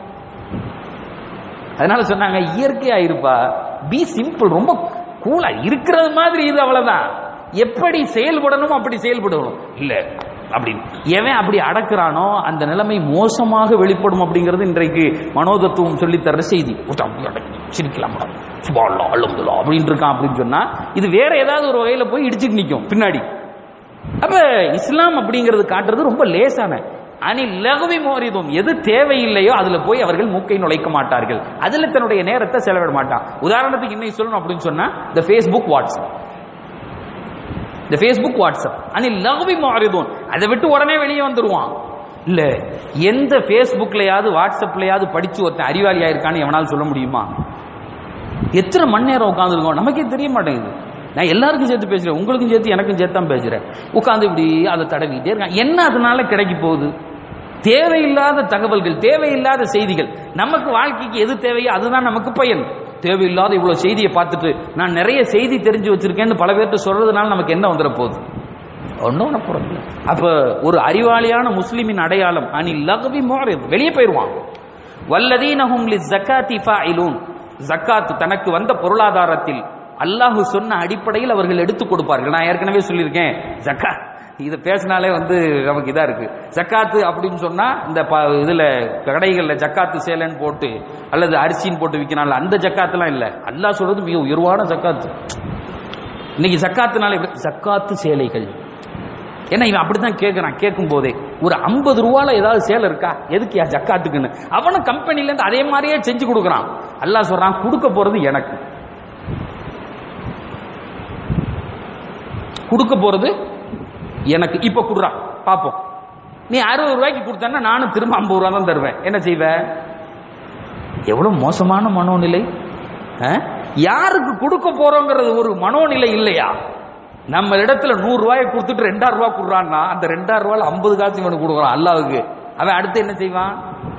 அதனால சொன்னாங்க இயற்கையா இருப்பா பி சிம்பிள் ரொம்ப கூலா இருக்கிறது மாதிரி இது அவ்வளவுதான் எப்படி செயல்படணும் அப்படி செயல்படணும் இல்ல அப்படி எவன் அப்படி அடக்குறானோ அந்த நிலைமை மோசமாக வெளிப்படும் அப்படிங்கிறது இன்றைக்கு மனோதத்துவம் சொல்லி தர்ற செய்தி ஒருத்தன் அப்படி அடக்கி, சிரிக்கலாம் சுபாலா அழுந்துலா அப்படின்னு இருக்கான் அப்படின்னு சொன்னா இது வேற ஏதாவது ஒரு வகையில போய் இடிச்சுட்டு நிக்கும் பின்னாடி அப்ப இஸ்லாம் அப்படிங்கிறது காட்டுறது ரொம்ப லேசான அனி லகுவி மோரிதும் எது தேவையில்லையோ அதுல போய் அவர்கள் மூக்கை நுழைக்க மாட்டார்கள் அதுல தன்னுடைய நேரத்தை செலவிட மாட்டான் உதாரணத்துக்கு இன்னைக்கு சொல்லணும் அப்படின்னு சொன்னா இந்த ஃபேஸ்புக் வாட்ஸ்அப் இந்த ஃபேஸ்புக் வாட்ஸ்அப் அனி லகுவி மோரிதும் அதை விட்டு உடனே வெளியே வந்துருவான் இல்ல எந்த ஃபேஸ்புக்லயாவது வாட்ஸ்அப்லயாவது படிச்சு ஒருத்தன் அறிவாளியா இருக்கான்னு எவனாலும் சொல்ல முடியுமா எத்தனை மணி நேரம் உட்காந்துருக்கோம் நமக்கே தெரிய மாட்டேங்குது நான் எல்லாருக்கும் சேர்த்து பேசுறேன் உங்களுக்கும் சேர்த்து எனக்கும் சேர்த்து தான் பேசுறேன் உட்காந்து இப்படி அதை தடவிட்டே இருக்கான் என்ன அதனால கிடைக்க போகுது தேவையில்லாத தகவல்கள் தேவையில்லாத செய்திகள் நமக்கு வாழ்க்கைக்கு எது தேவையோ அதுதான் நமக்கு பயன் தேவையில்லாத இவ்வளவு செய்தியை பார்த்துட்டு நான் நிறைய செய்தி தெரிஞ்சு வச்சிருக்கேன்னு பல பேர்ட்ட சொல்றதுனால நமக்கு என்ன வந்துட போகுது ஒன்றும் ஒன்று போறது அப்ப ஒரு அறிவாளியான முஸ்லிமின் அடையாளம் அனி லகுவி மோரது வெளியே போயிடுவான் வல்லதீனஹும் லி ஜக்காத்தி ஃபாயிலூன் ஜக்காத் தனக்கு வந்த பொருளாதாரத்தில் அல்லாஹ் சொன்ன அடிப்படையில் அவர்கள் எடுத்து கொடுப்பார்கள் நான் ஏற்கனவே சொல்லியிருக்கேன் ஜக்காத் இதை பேசினாலே வந்து நமக்கு இதா இருக்கு ஜக்காத்து அப்படின்னு சொன்னா இந்த ப- இதுல கடைகள்ல ஜக்காத்து சேலைன்னு போட்டு அல்லது அரிசின்னு போட்டு விற்கிறான்ல அந்த ஜக்காத்துலாம் இல்ல அல்லாஹ் சொல்றது மிக உயர்வான ஜக்காத்து இன்னைக்கு ஜக்காத்துனால எப்படி- ஜக்காத்து சேலைகள் ஏன்னா இவன் அப்படித்தான் கேட்கறான் கேட்கும் போதே ஒரு ஐம்பது ரூபால ஏதாவது சேலை இருக்கா எதுக்கு யா ஜக்காத்துக்குன்னு அவனும் கம்பெனில இருந்து அதே மாதிரியே செஞ்சு கொடுக்குறான் அல்லாஹ் சொல்றான் கொடுக்க போறது எனக்கு கொடுக்க போறது எனக்கு இப்ப குடுறான் பாப்போம் நீ அறுபது ரூபாய்க்கு கொடுத்தா நானும் திரும்ப ஐம்பது ரூபா தான் தருவேன் என்ன செய்வ எவ்வளவு மோசமான மனோநிலை அஹ்? யாருக்கு கொடுக்க போறோங்கிறது ஒரு மனோநிலை இல்லையா நம்ம இடத்துல நூறு ரூபாயை கொடுத்துட்டு ரெண்டாயிரம் ரூபாய் கொடுறான்னா அந்த ரெண்டாயிரம் ரூபாய் ஐம்பது காசு இவனுக்கு கொடுக்குறான் அல்லாவுக்கு அவன் அடுத்து என்ன செய்வான்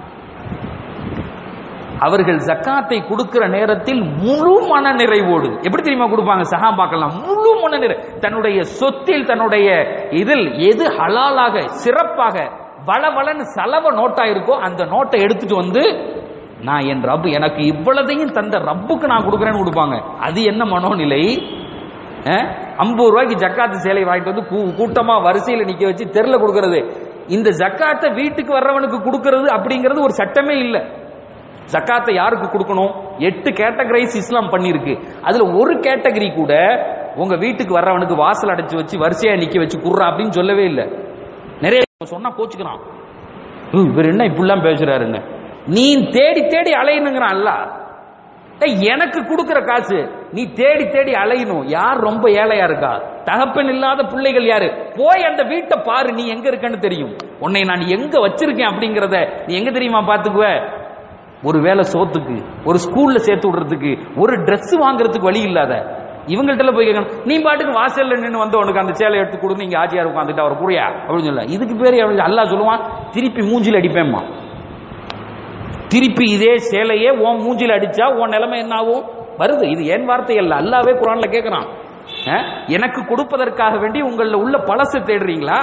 அவர்கள் ஜக்காத்தை கொடுக்கிற நேரத்தில் முழு மன நிறைவோடு எப்படி தெரியுமா கொடுப்பாங்க சஹாபாக்கெல்லாம் முழு மன நிறை தன்னுடைய சொத்தில் தன்னுடைய இதில் எது ஹலாலாக சிறப்பாக வளவளன்னு சலவ நோட்டா இருக்கோ அந்த நோட்டை எடுத்துட்டு வந்து நான் என் ரப்பு எனக்கு இவ்வளதையும் தந்த ரப்புக்கு நான் கொடுக்குறேன்னு கொடுப்பாங்க அது என்ன மனோநிலை ஐம்பது ரூபாய்க்கு ஜக்காத்து சேலை வாங்கிட்டு வந்து கூ- கூட்டமா வரிசையில நிக்க வச்சு தெருல கொடுக்கறது இந்த ஜக்காத்தை வீட்டுக்கு வர்றவனுக்கு கொடுக்கறது அப்படிங்கிறது ஒரு சட்டமே இல்லை ஜக்காத்தை யாருக்கு கொடுக்கணும் எட்டு கேட்டகரைஸ் இஸ்லாம் பண்ணிருக்கு அதுல ஒரு கேட்டகரி கூட உங்க வீட்டுக்கு வர்றவனுக்கு வாசல் அடைச்சு வச்சு வரிசையா நிக்க வச்சு குடுறா அப்படின்னு சொல்லவே இல்லை நிறைய சொன்னா கோச்சுக்கிறான் "ஹம், இவர் என்ன இப்படிலாம் பேசுறாருன்னு நீ தேடி தேடி அலையணுங்கிறான் அல்ல எனக்கு கொடுக்கிற காசு நீ தேடி தேடி அலையணும் யார் ரொம்ப ஏழையா இருக்கா தகப்பன் இல்லாத பிள்ளைகள் யாரு போய் அந்த வீட்டை பாரு நீ எங்க இருக்கன்னு தெரியும் உன்னை நான் எங்க வச்சிருக்கேன் அப்படிங்கறத நீ எங்க தெரியுமா பாத்துக்குவ ஒரு வேலை சோத்துக்கு ஒரு ஸ்கூல்ல சேர்த்து விடுறதுக்கு ஒரு Dress வாங்குறதுக்கு வழி இல்லாத இவங்கள்ட்ட போய் கேட்கணும் நீ பாட்டுக்கு வாசல்ல நின்று வந்து உனக்கு அந்த சேலை எடுத்து கொடுன்னு இங்க ஆச்சியார் உட்காந்துட்டு அவர் புரியா அப்படின்னு சொல்ல இதுக்கு பேரு எவ்வளவு? அல்லாஹ் சொல்லுவான் திருப்பி மூஞ்சில அடிப்பேம்மா திருப்பி இதே சேலையே உன் மூஞ்சில அடிச்சா உன் நிலைமை என்ன ஆகும் வருது இது என் வார்த்தை அல்ல அல்லாவே குரான்ல கேட்கிறான் அஹ், எனக்கு கொடுப்பதற்காக வேண்டி உங்கள உள்ள பழசை தேடுறீங்களா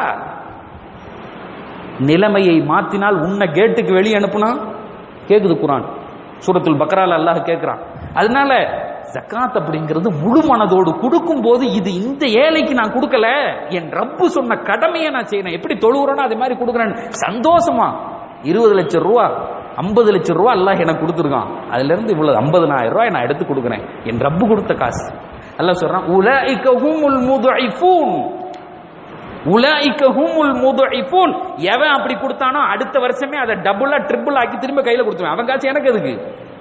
நிலைமையை மாத்தினால் உன்னை கேட்டுக்கு வெளியே அனுப்புனா கேக்குது குரான் சூரத்துல் பக்ரால அல்லாஹ் கேட்கிறான் அதனால ஜக்காத் அப்படிங்கிறது முழு மனதோடு கொடுக்கும் போது இது இந்த ஏழைக்கு நான் கொடுக்கல என் ரப்பு சொன்ன கடமையை நான் செய்யணும் எப்படி தொழுகிறேனோ அதே மாதிரி கொடுக்குறேன் சந்தோஷமா இருபது லட்சம் ரூபா ஐம்பது லட்சம் ரூபா அல்லாஹ் எனக்கு கொடுத்துருக்கான் அதுல இருந்து இவ்வளவு ஐம்பதனாயிரம் ரூபாய் நான் எடுத்து கொடுக்குறேன் என் ரப்பு கொடுத்த காசு அல்லாஹ் சொல்றான் உலஇக ஹுமுல் முதுஇஃபூன் உலாய்க்க ஹுமுல் முதுஇஃபூன் எவன் அப்படி கொடுத்தானோ அடுத்த வருஷமே அதை டபுளா ட்ரிபிள் ஆக்கி திரும்ப கையில கொடுத்துருவேன் அவன் காசு எனக்கு எதுக்கு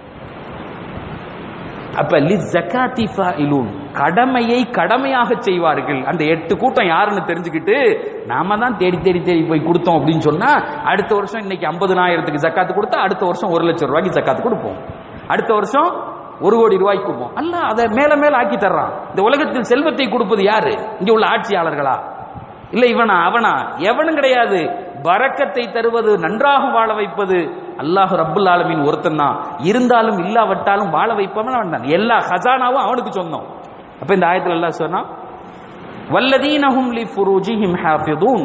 அப்ப லி ஜகாத்தி ஃபாயிலூன் கடமையை கடமையாக செய்வார்கள் அந்த எட்டு கூட்டம் யாருன்னு தெரிஞ்சுக்கிட்டு நாம தான் தேடி தேடி தேடி போய் கொடுத்தோம் அப்படின்னு சொன்னா அடுத்த வருஷம் இன்னைக்கு ஐம்பதுனாயிரத்துக்கு ஜக்காத்து கொடுத்தா அடுத்த வருஷம் ஒரு லட்சம் ரூபாய்க்கு ஜக்காத்து கொடுப்போம் அடுத்த வருஷம் ஒரு கோடி ரூபாய்க்கு கொடுப்போம் அல்ல அதை மேல மேல ஆக்கி தர்றான் இந்த உலகத்தில் செல்வத்தை கொடுப்பது யாரு இங்க உள்ள ஆட்சியாளர்களா இல்ல இவனா அவனா எவனும் கிடையாது பரக்கத்தை தருவது நன்றாக வாழ வைப்பது அல்லாஹ் ரப்புல் ஆலமீன் ஒருத்தன் தான் இருந்தாலும் இல்லாவிட்டாலும் வாழ வைப்பவன் அவன் தான் எல்லா ஹசானாவும் அவனுக்கு சொந்தம் அப்ப இந்த ஆயத்துல அல்லாஹ் சொன்னா வல்லதீனஹும் லி ஃபுரூஜிஹிம் ஹாஃபிதூன்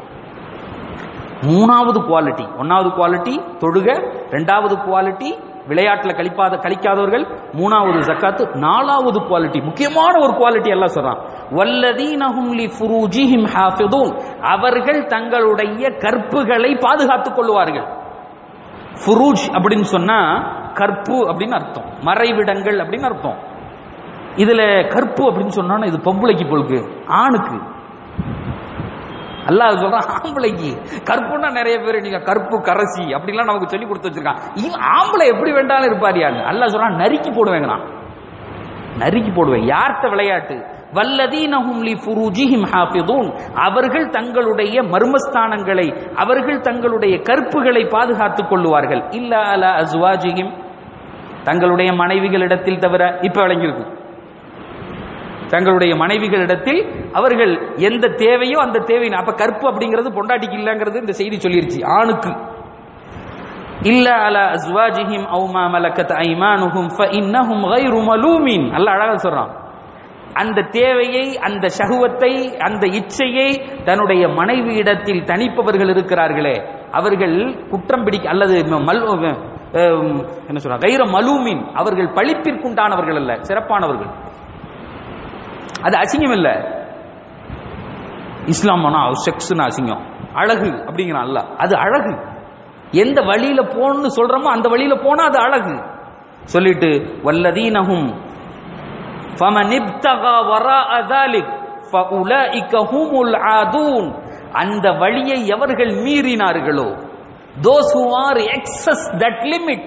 மூணாவது குவாலிட்டி ஒன்னாவது குவாலிட்டி தொழுக ரெண்டாவது குவாலிட்டி விளையாட்டுல கழிப்பாத கழிக்காதவர்கள் மூணாவது ஜக்காத்து நாலாவது குவாலிட்டி முக்கியமான ஒரு குவாலிட்டி எல்லாம் சொல்றான் வல்லதீனஹும் லி ஃபுரூஜிஹிம் ஹாஃபிதூன் அவர்கள் தங்களுடைய கற்புகளை பாதுகாத்துக் கொள்வார்கள் ஃபுரூஜ் அப்படின்னு சொன்னா கற்பு அப்படின்னு அர்த்தம் மறைவிடங்கள் அப்படின்னு அர்த்தம் இதுல கற்பு அப்படின்னு சொன்னா இது பொம்பளைக்கு பொழுக்கு ஆணுக்கு அல்லாஹ் சொல்றான் ஆம்பளைக்கு கற்புன்னா நிறைய பேர் நீங்க கற்பு கரசி அப்படிலாம் நமக்கு சொல்லி கொடுத்து வச்சிருக்கான் இவன் ஆம்பளை எப்படி வேண்டாலும் இருப்பாரியான்னு அல்லாஹ் சொல்றான் நறுக்கி போடுவேங்கிறான் நறுக்கி போடுவேன் யார்கிட்ட விளையாட்டு வல்லதீனஹும் லி ஃபுரூஜிஹிம் ஹாஃபிதூன் அவர்கள் தங்களுடைய மர்மஸ்தானங்களை அவர்கள் தங்களுடைய கற்புகளை பாதுகாத்துக் கொள்ளுவார்கள் இல்ல அல அஸ்வாஜிஹிம் தங்களுடைய மனைவிகளிடத்தில் தவிர இப்ப விளங்கியிருக்கும் தங்களுடைய மனைவிகளிடத்தில் அவர்கள் எந்த தேவையோ அந்த தேவை அப்ப கற்பு அப்படிங்கிறது பொண்டாட்டிக்கு இல்லங்கிறது இந்த செய்தி சொல்லிருச்சு ஆணுக்கு இல்ல அல அஸ்வாஜிஹிம் அவு மா மலக்கத் ஐமானுஹும் ஃபஇன்னஹும் கைரு மலூமின் அல்லாஹ் அழகா சொல்றான் அந்த தேவையை அந்த சகுவத்தை அந்த இச்சையை தன்னுடைய மனைவியிடத்தில் தணிப்பவர்கள் இருக்கிறார்களே அவர்கள் குற்றம் பிடிக்க அல்லது மல் அஹ், என்ன சொல்ற கைர மலூமின் அவர்கள் பழிப்பிற்குண்டானவர்கள் அல்ல சிறப்பானவர்கள் அது அசிங்கம் இல்ல இஸ்லாம் செக்ஸ்னு அசிங்கம் அழகு அப்படிங்கிறான் அல்ல அது அழகு எந்த வழியில போகணும்னு சொல்றோமோ அந்த வழியில போனா அது அழகு சொல்லிட்டு வல்லதீனஹும் فمن ابتغى وراء ذلك فاولئك هم العادون அந்த வழியை எவர்கள் மீறினார்களோ those who are excess that limit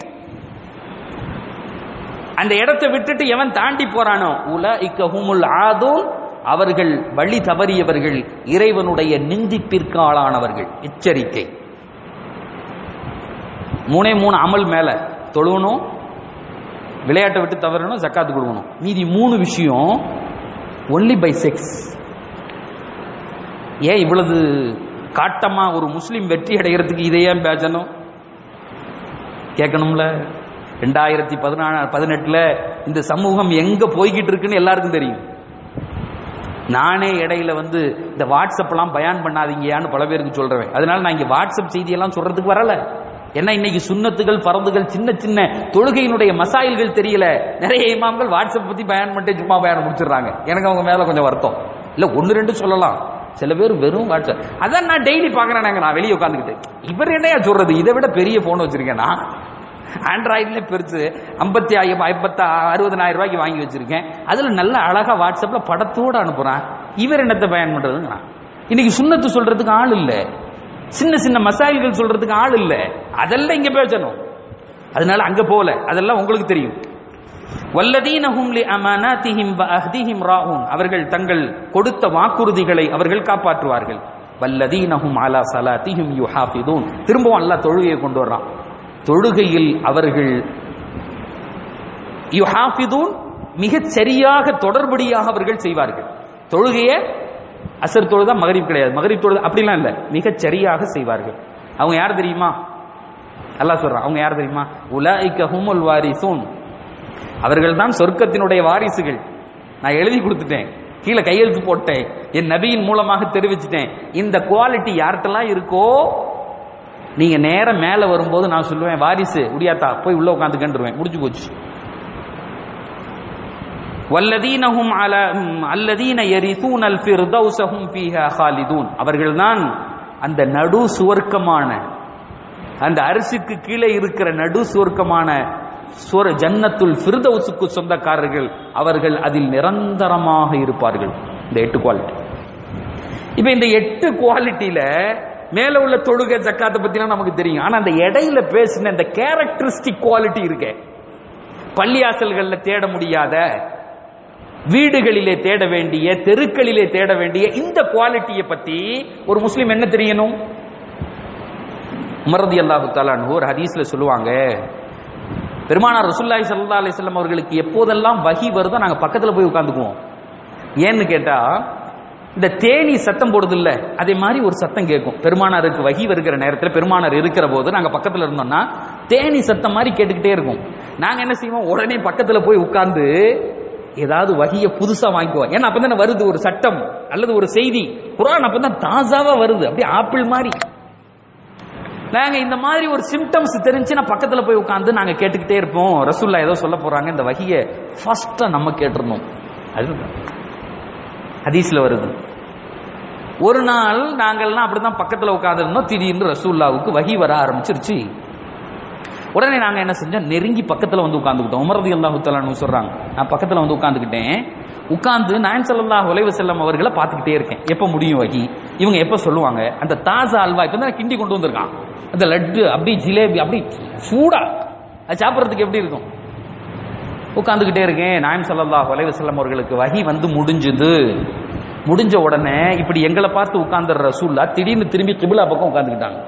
அந்த இடத்தை விட்டுட்டு எவன் தாண்டி போறானோ உலஇக்க ஹுமுல் ஆதூன் அவர்கள் வழி தவறியவர்கள் இறைவனுடைய நிந்திப்பிற்கு ஆளானவர்கள் எச்சரிக்கை மூணே மூணு அமல் மேல தொழுவணும் விளையாட்டை விட்டு தவறணும் ஜக்காத்து கொடுக்கணும் மீதி மூணு விஷயம் ஒன்லி பை செக்ஸ் ஏன் இவ்வளவு காட்டமா ஒரு முஸ்லீம் வெற்றி அடைகிறதுக்கு இதை ஏன் பேசணும் கேட்கணும்ல ரெண்டாயிரத்தி பதினாறு பதினெட்டுல இந்த சமூகம் எங்க போய்கிட்டு இருக்குன்னு எல்லாருக்கும் தெரியும் நானே இடையில வந்து இந்த வாட்ஸ்அப்லாம் பயான் பண்ணாதீங்கயான்னு பல பேருக்கு சொல்றேன் அதனால நான் இங்க வாட்ஸ்அப் செய்தியெல்லாம் சொல்றதுக்கு வரல ஏன்னா இன்னைக்கு சுண்ணத்துகள் பரந்துகள் சின்ன சின்ன தொழுகையினுடைய மசாயில்கள் தெரியல நிறைய இமாம்கள் வாட்ஸ்அப் பத்தி பயன் பண்ணிட்டு சும்மா பயன் முடிச்சிடுறாங்க எனக்கு அவங்க மேல கொஞ்சம் வருத்தம் இல்ல ஒன்னு ரெண்டு சொல்லலாம் சில பேர் வெறும் வாட்ஸ்அப் அதான் நான் டெய்லி பாக்குறேன் நான் வெளியே உட்காந்துக்கிட்டு இவர் என்னையா சொல்றது இதை விட பெரிய போன் வச்சிருக்கேன் நான் ஆண்ட்ராய்ட்ல பெருசு ஐம்பத்தி ஆயிரம் ஐம்பத்தி அறுபதனாயிரம் ரூபாய்க்கு வாங்கி வச்சிருக்கேன் அதுல நல்ல அழகா வாட்ஸ்அப்ல படத்தோட அனுப்புறான் இவர் என்னத்தை பயன் பண்றதுங்கிறான் இன்னைக்கு சுண்ணத்து சொல்றதுக்கு ஆள் இல்ல சின்ன சின்ன மசாயில்கள் சொல்றதுக்கு ஆள் இல்ல அதெல்லாம் இங்க பேசணும் அதனால அங்க போல அதெல்லாம் உங்களுக்கு தெரியும் வல்லதீனஹும் லி அமானாத்திஹிம் வ அஹ்திஹிம் ராஹூன் அவர்கள் தங்கள் கொடுத்த வாக்குறுதிகளை அவர்கள் காப்பாற்றுவார்கள் வல்லதீனஹும் அலா ஸலாத்திஹிம் யுஹாஃபிதூன் திரும்பவும் அல்லாஹ் தொழுகையை கொண்டு வர்றான் தொழுகையில் அவர்கள் யுஹாஃபிதூன் மிகச் சரியாக தொடர்படியாக அவர்கள் செய்வார்கள் தொழுகையை அசர் தொழுதா மகரிப் கிடையாது மகரிப் தொழுதா அப்படிலாம் இல்லை மிகச் சரியாக செய்வார்கள் அவங்க யார் தெரியுமா அல்லாஹ் சொல்றான் அவங்க யார் தெரியுமா உலாய்க ஹுமுல் வாரிசூன் அவர்கள் தான் சொர்க்கத்தினுடைய வாரிசுகள் நான் எழுதி கொடுத்துட்டேன் கீழே கையெழுத்து போட்டேன் என் நபியின் மூலமாக தெரிவிச்சிட்டேன் இந்த குவாலிட்டி யார்கிட்டலாம் இருக்கோ நீங்க நேரம் மேல வரும்போது நான் சொல்லுவேன் வாரிசு முடியாத்தா போய் உள்ள உட்காந்துக்கன்றுவேன் முடிஞ்சு போச்சு வல்லதீனஹும் அல அல்லதீன யரிசூனல் ஃபிர்தௌஸஹும் ஃபீஹா ஹாலிதூன் அவர்கள்தான் அந்த நடு சுவர்க்கமான அந்த அரிசிக்கு கீழே இருக்கிற நடு சுவர்க்கமான சுவர ஜன்னத்துல் ஃபிர்தௌஸுக்கு சொந்தக்காரர்கள் அவர்கள் அதில் நிரந்தரமாக இருப்பார்கள் இந்த எட்டு குவாலிட்டி இப்போ இந்த எட்டு குவாலிட்டியில மேல உள்ள தொழுகை ஜக்காத்தை பத்திலாம் நமக்கு தெரியும் ஆனா அந்த இடையில பேசின இந்த கேரக்டரிஸ்டிக் குவாலிட்டி இருக்கே பள்ளியாசல்கள்ல தேட முடியாத வீடுகளிலே தேட வேண்டிய தெருக்களிலே தேட வேண்டிய இந்த குவாலிட்டியை பத்தி ஒரு முஸ்லீம் என்ன தெரியணும் உமரதி அல்லாஹு தாலான் ஒரு ஹதீஸ்ல சொல்லுவாங்க பெருமானார் ரசூல்லாய் சல்லா அலிஸ்லாம் அவர்களுக்கு எப்போதெல்லாம் வகி வருதோ நாங்க பக்கத்துல போய் உட்காந்துக்குவோம் ஏன்னு கேட்டா இந்த தேனி சத்தம் போடுது இல்ல அதே மாதிரி ஒரு சத்தம் கேட்கும் பெருமானாருக்கு வகி வருகிற நேரத்தில் பெருமானார் இருக்கிற போது நாங்க பக்கத்துல இருந்தோம்னா தேனி சத்தம் மாதிரி கேட்டுக்கிட்டே இருக்கும் நாங்க என்ன செய்வோம் உடனே பக்கத்துல போய் உட்கார்ந்து ஏதாவது வகிய புதுசா வாங்கிக்குவோம் ஏன்னா அப்பதான் வருது ஒரு சட்டம் அல்லது ஒரு செய்தி குரான் அப்பதான் தாசாவா வருது அப்படியே ஆப்பிள் மாதிரி நாங்க இந்த மாதிரி ஒரு சிம்டம்ஸ் தெரிஞ்சுன்னா பக்கத்துல போய் உட்காந்து நாங்க கேட்டுக்கிட்டே இருப்போம் ரசூல்லா ஏதோ சொல்ல போறாங்க இந்த வகிய ஃபர்ஸ்டா நம்ம கேட்டிருந்தோம் அது ஹதீஸ்ல வருது ஒரு நாள் நாங்கள்லாம் அப்படிதான் பக்கத்துல உட்காந்துருந்தோம் திடீர்னு ரசூல்லாவுக்கு வகி வர ஆரம்பிச்சிருச்சு உடனே நாங்க என்ன செஞ்சோம் நெருங்கி பக்கத்துல வந்து உட்காந்துக்கிட்டோம் உமரதி அல்லாஹு தலான்னு சொல்றாங்க நான் பக்கத்துல வந்து உட்காந்துக்கிட்டேன் உட்கார்ந்து நாயன் சல்லல்லாஹு அலைஹி வஸல்லம் அவர்களை பார்த்துக்கிட்டே இருக்கேன் எப்ப முடியும் வகி இவங்க எப்ப சொல்லுவாங்க அந்த தாஜா அல்வா இப்ப தான் கிண்டி கொண்டு வந்திருக்கான் அந்த லட்டு அப்படி ஜிலேபி அப்படி சூடா அது சாப்பிட்றதுக்கு எப்படி இருக்கும் உட்காந்துக்கிட்டே இருக்கேன் நாயம் சல்லல்லாஹு அலைஹி வஸல்லம் அவர்களுக்கு வகி வந்து முடிஞ்சுது முடிஞ்ச உடனே இப்படி எங்களை பார்த்து உட்கார்ந்துற ரசூல்லா திடீர்னு திரும்பி கிபிலா பக்கம் உட்காந்துக்கிட்டாங்க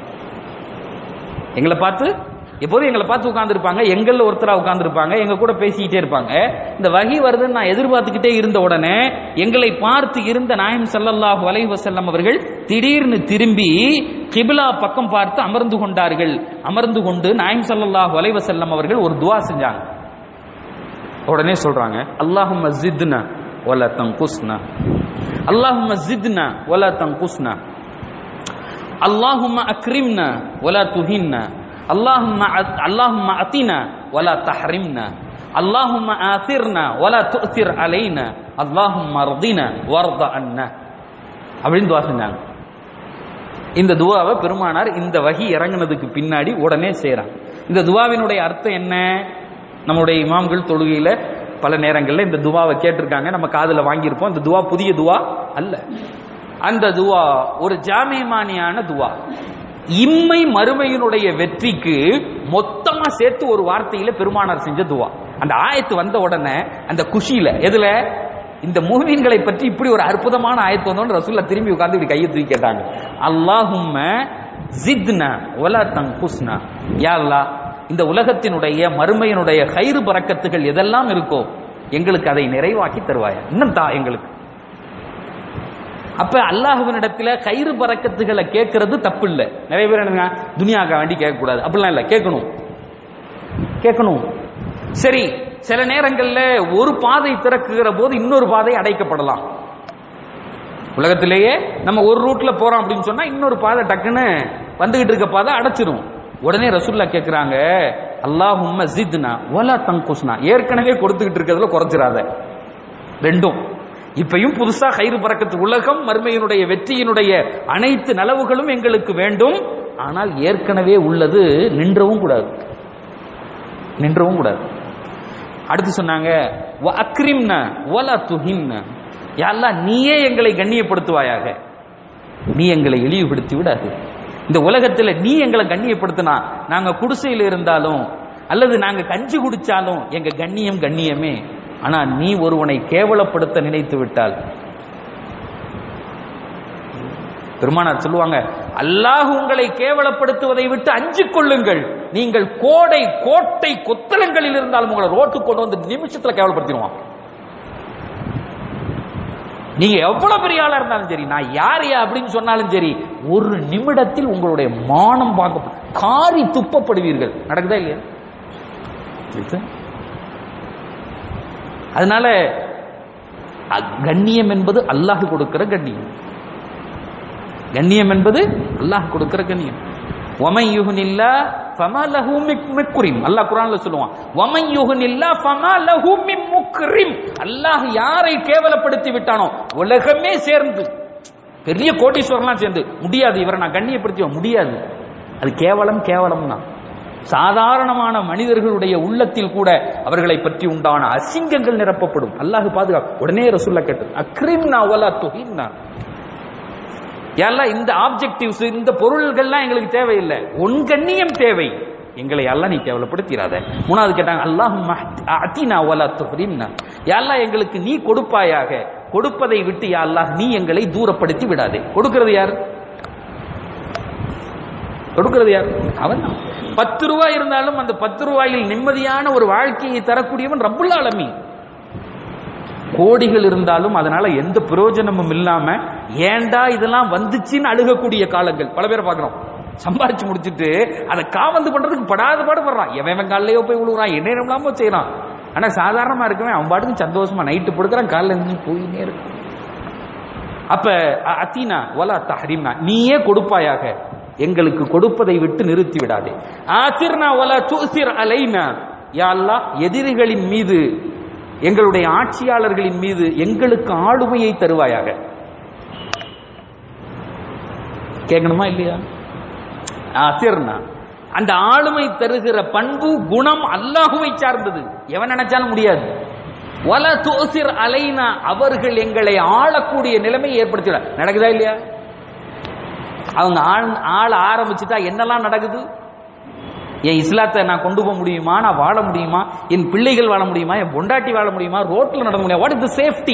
எங்களை பார்த்து எப்போதும் எங்களை பார்த்து உட்காந்துருப்பாங்க எங்களில் ஒருத்தரா உட்காந்துருப்பாங்க எங்க கூட பேசிக்கிட்டே இருப்பாங்க இந்த வகி வருதுன்னு நான் எதிர்பார்த்துக்கிட்டே இருந்த உடனே எங்களை பார்த்து இருந்த நாயம் சல்லல்லாஹு அலைஹி வஸல்லம் அவர்கள் திடீர்னு திரும்பி கிபிலா பக்கம் பார்த்து அமர்ந்து கொண்டார்கள் அமர்ந்து கொண்டு நாயம் சல்லல்லாஹு அலைஹி வஸல்லம் அவர்கள் ஒரு துவா செஞ்சாங்க உடனே சொல்றாங்க அல்லாஹும் ஜித்னா வல தங்குஸ்னா அல்லாஹும் ஜித்னா வல தங்குஸ்னா அல்லாஹும் அக்ரிம்னா வல துஹின்னா اللهم اللهم اعطنا ولا تحرمنا اللهم آثرنا ولا تؤثر علينا اللهم ارضنا وارض عنا அப்படின்னு துவா செஞ்சாங்க இந்த துவாவை பெருமானார் இந்த வகி இறங்குனதுக்கு பின்னாடி உடனே செய்றாங்க இந்த துவாவினுடைய அர்த்தம் என்ன நம்முடைய இமாம்கள் தொழுகையில பல நேரங்களில் இந்த துவாவை கேட்டிருக்காங்க நம்ம காதுல வாங்கியிருப்போம் இந்த துவா புதிய துவா அல்ல அந்த துவா ஒரு ஜாமியமானியான துவா இம்மை மறுமையினுடைய வெற்றிக்கு மொத்தமா சேர்த்து ஒரு வார்த்தையில பெருமானார் செஞ்ச துவா அந்த ஆயத்து வந்த உடனே அந்த குஷியில எதுல இந்த மூவின்களை பற்றி இப்படி ஒரு அற்புதமான ஆயத்து வந்தோன்னு ரசூல்லா திரும்பி உட்கார்ந்து இப்படி கையை தூக்கி கேட்டாங்க அல்லாஹும்ம ஜித்னா ஒலா தங்குஸ்னா யா அல்லாஹ் இந்த உலகத்தினுடைய மறுமையினுடைய கயிறு பறக்கத்துகள் எதெல்லாம் இருக்கோ எங்களுக்கு அதை நிறைவாக்கி தருவாயா இன்னும் தா எங்களுக்கு அப்ப அல்லாஹுவினிடத்துல கயிறு பறக்கத்துகளை கேட்கறது தப்பு இல்லை நிறைய பேர் என்ன துனியாக்க வேண்டி கேட்கக்கூடாது அப்படிலாம் இல்லை கேட்கணும் கேட்கணும் சரி சில நேரங்கள்ல ஒரு பாதை திறக்குகிற போது இன்னொரு பாதை அடைக்கப்படலாம் உலகத்திலேயே நம்ம ஒரு ரூட்ல போறோம் அப்படின்னு சொன்னா இன்னொரு பாதை டக்குன்னு வந்துகிட்டு இருக்க பாதை அடைச்சிரும் உடனே ரசூல்லா கேட்கிறாங்க அல்லாஹும்ம ஜித்னா வலா தங்குஸ்னா ஏற்கனவே கொடுத்துக்கிட்டு இருக்கிறதுல குறைச்சிடாத ரெண்டும் இப்பையும் புதுசா கயிறு பறக்கத்து உலகம் மறுமையினுடைய வெற்றியினுடைய அனைத்து நலவுகளும் எங்களுக்கு வேண்டும் ஆனால் ஏற்கனவே உள்ளது நின்றவும் கூடாது நின்றவும் கூடாது அடுத்து சொன்னாங்க "வ அக்ரிம்ன வலா துஹின்ன யா அல்லாஹ் நீயே எங்களை கண்ணியப்படுத்துவாயாக நீ எங்களை இழிவுபடுத்தி விடாது இந்த உலகத்துல நீ எங்களை கண்ணியப்படுத்தினா நாங்க குடிசையில் இருந்தாலும் அல்லது நாங்க கஞ்சி குடிச்சாலும் எங்க கண்ணியம் கண்ணியமே ஆனா நீ ஒருவனை கேவலப்படுத்த நினைத்து விட்டால் பெருமானார் சொல்லுவாங்க அல்லாஹ் உங்களை கேவலப்படுத்துவதை விட்டு அஞ்சு கொள்ளுங்கள் நீங்கள் கோடை கோட்டை கொத்தளங்களில் இருந்தாலும் உங்களை ரோட்டுக்கு கொண்டு வந்து நிமிஷத்துல கேவலப்படுத்திடுவான் நீங்க எவ்வளவு பெரிய ஆளா இருந்தாலும் சரி நான் யாரையா அப்படின்னு சொன்னாலும் சரி ஒரு நிமிடத்தில் உங்களுடைய மானம் பார்க்க காரி துப்பப்படுவீர்கள் நடக்குதா இல்லையா இது? அதனால அ- கண்ணியம் என்பது அல்லாஹ் கொடுக்கிற கண்ணியம் கண்ணியம் என்பது அல்லாஹ் கொடுக்கிற கண்ணியம் وَمَن يُهِنِ اللَّهُ فَمَا لَهُ مِن مُكْرِمٍ அல்லாஹ் குர்ஆன்ல சொல்லுவான் وَمَن يُهِنِ اللَّهُ فَمَا لَهُ مِن مُكْرِمٍ அல்லாஹ் யாரை கேவலப்படுத்தி விட்டானோ உலகமே சேர்ந்து பெரிய கோடீஸ்வரன்லாம் சேர்ந்து முடியாது இவரை நான் கண்ணியப்படுத்தி முடியாது அது கேவலம் கேவலம் தான் சாதாரணமான மனிதர்களுடைய உள்ளத்தில் கூட அவர்களை பற்றி உண்டான அசிங்கங்கள் நிரப்பப்படும் அல்லாஹ் பாதுகா உடனே ரசூல்லா கேட்டு அக்ரிம்னா வலா துஹின்னா எல்லாம் இந்த ஆப்ஜெக்டிவ்ஸ் இந்த பொருள்கள்லாம் எங்களுக்கு தேவையில்லை உன் கண்ணியம் தேவை எங்களை எல்லாம் நீ கேவலப்படுத்திடாத மூணாவது கேட்டாங்க அல்லாஹ் அத்தினா வலா துஹ்ரிம்னா எல்லாம் எங்களுக்கு நீ கொடுப்பாயாக கொடுப்பதை விட்டு யா அல்லாஹ் நீ எங்களை தூரப்படுத்தி விடாதே கொடுக்கிறது யார் கொடுக்கிறது யார் அவன் தான் பத்து ரூபாய் இருந்தாலும் அந்த பத்து ரூபாயில் நிம்மதியான ஒரு வாழ்க்கையை தரக்கூடியவன் ரப்புல் ஆலமீன் கோடிகள் இருந்தாலும் அதனால எந்த பிரயோஜனமும் இல்லாம ஏன்டா இதெல்லாம் வந்துச்சுன்னு அழுகக்கூடிய காலங்கள் பல பேரை பார்க்கிறோம் சம்பாரிச்சு முடிச்சிட்டு அதை காவந்து பண்றதுக்கு படாத பாடுபடுறான் எவன் எவன் காலையோ போய் விழுகுறான் என்ன இல்லாம செய்யறான் ஆனா சாதாரணமா இருக்கவே அவன் பாட்டுக்கு சந்தோஷமா நைட்டு படுக்கிறான் காலைல இருந்து போயினே இருக்கு அப்ப அ- அத்தீனா வலா தஹரிம்னா நீயே கொடுப்பாயாக எங்களுக்கு கொடுப்பதை விட்டு நிறுத்தி விடாதே ஆசிர்னா வலா தூசிர் அலைனா யா அல்லாஹ் எதிரிகளின் மீது எங்களுடைய ஆட்சியாளர்களின் மீது எங்களுக்கு ஆளுமையை தருவாயாக கேட்கணுமா இல்லையா ஆசிர்னா அந்த ஆளுமை தருகிற பண்பு குணம் அல்லாஹுவை சார்ந்தது எவன் நினைச்சாலும் முடியாது வல தோசிர் அலைனா அவர்கள் எங்களை ஆளக்கூடிய நிலைமை ஏற்படுத்திட நடக்குதா இல்லையா அவங்க ஆள் ஆள ஆரம்பிச்சுட்டா என்னெல்லாம் நடக்குது என் இஸ்லாத்தை நான் கொண்டு போக முடியுமா நான் வாழ முடியுமா என் பிள்ளைகள் வாழ முடியுமா என் பொண்டாட்டி வாழ முடியுமா ரோட்ல நடக்க முடியுமா வாட் இஸ் த சேஃப்டி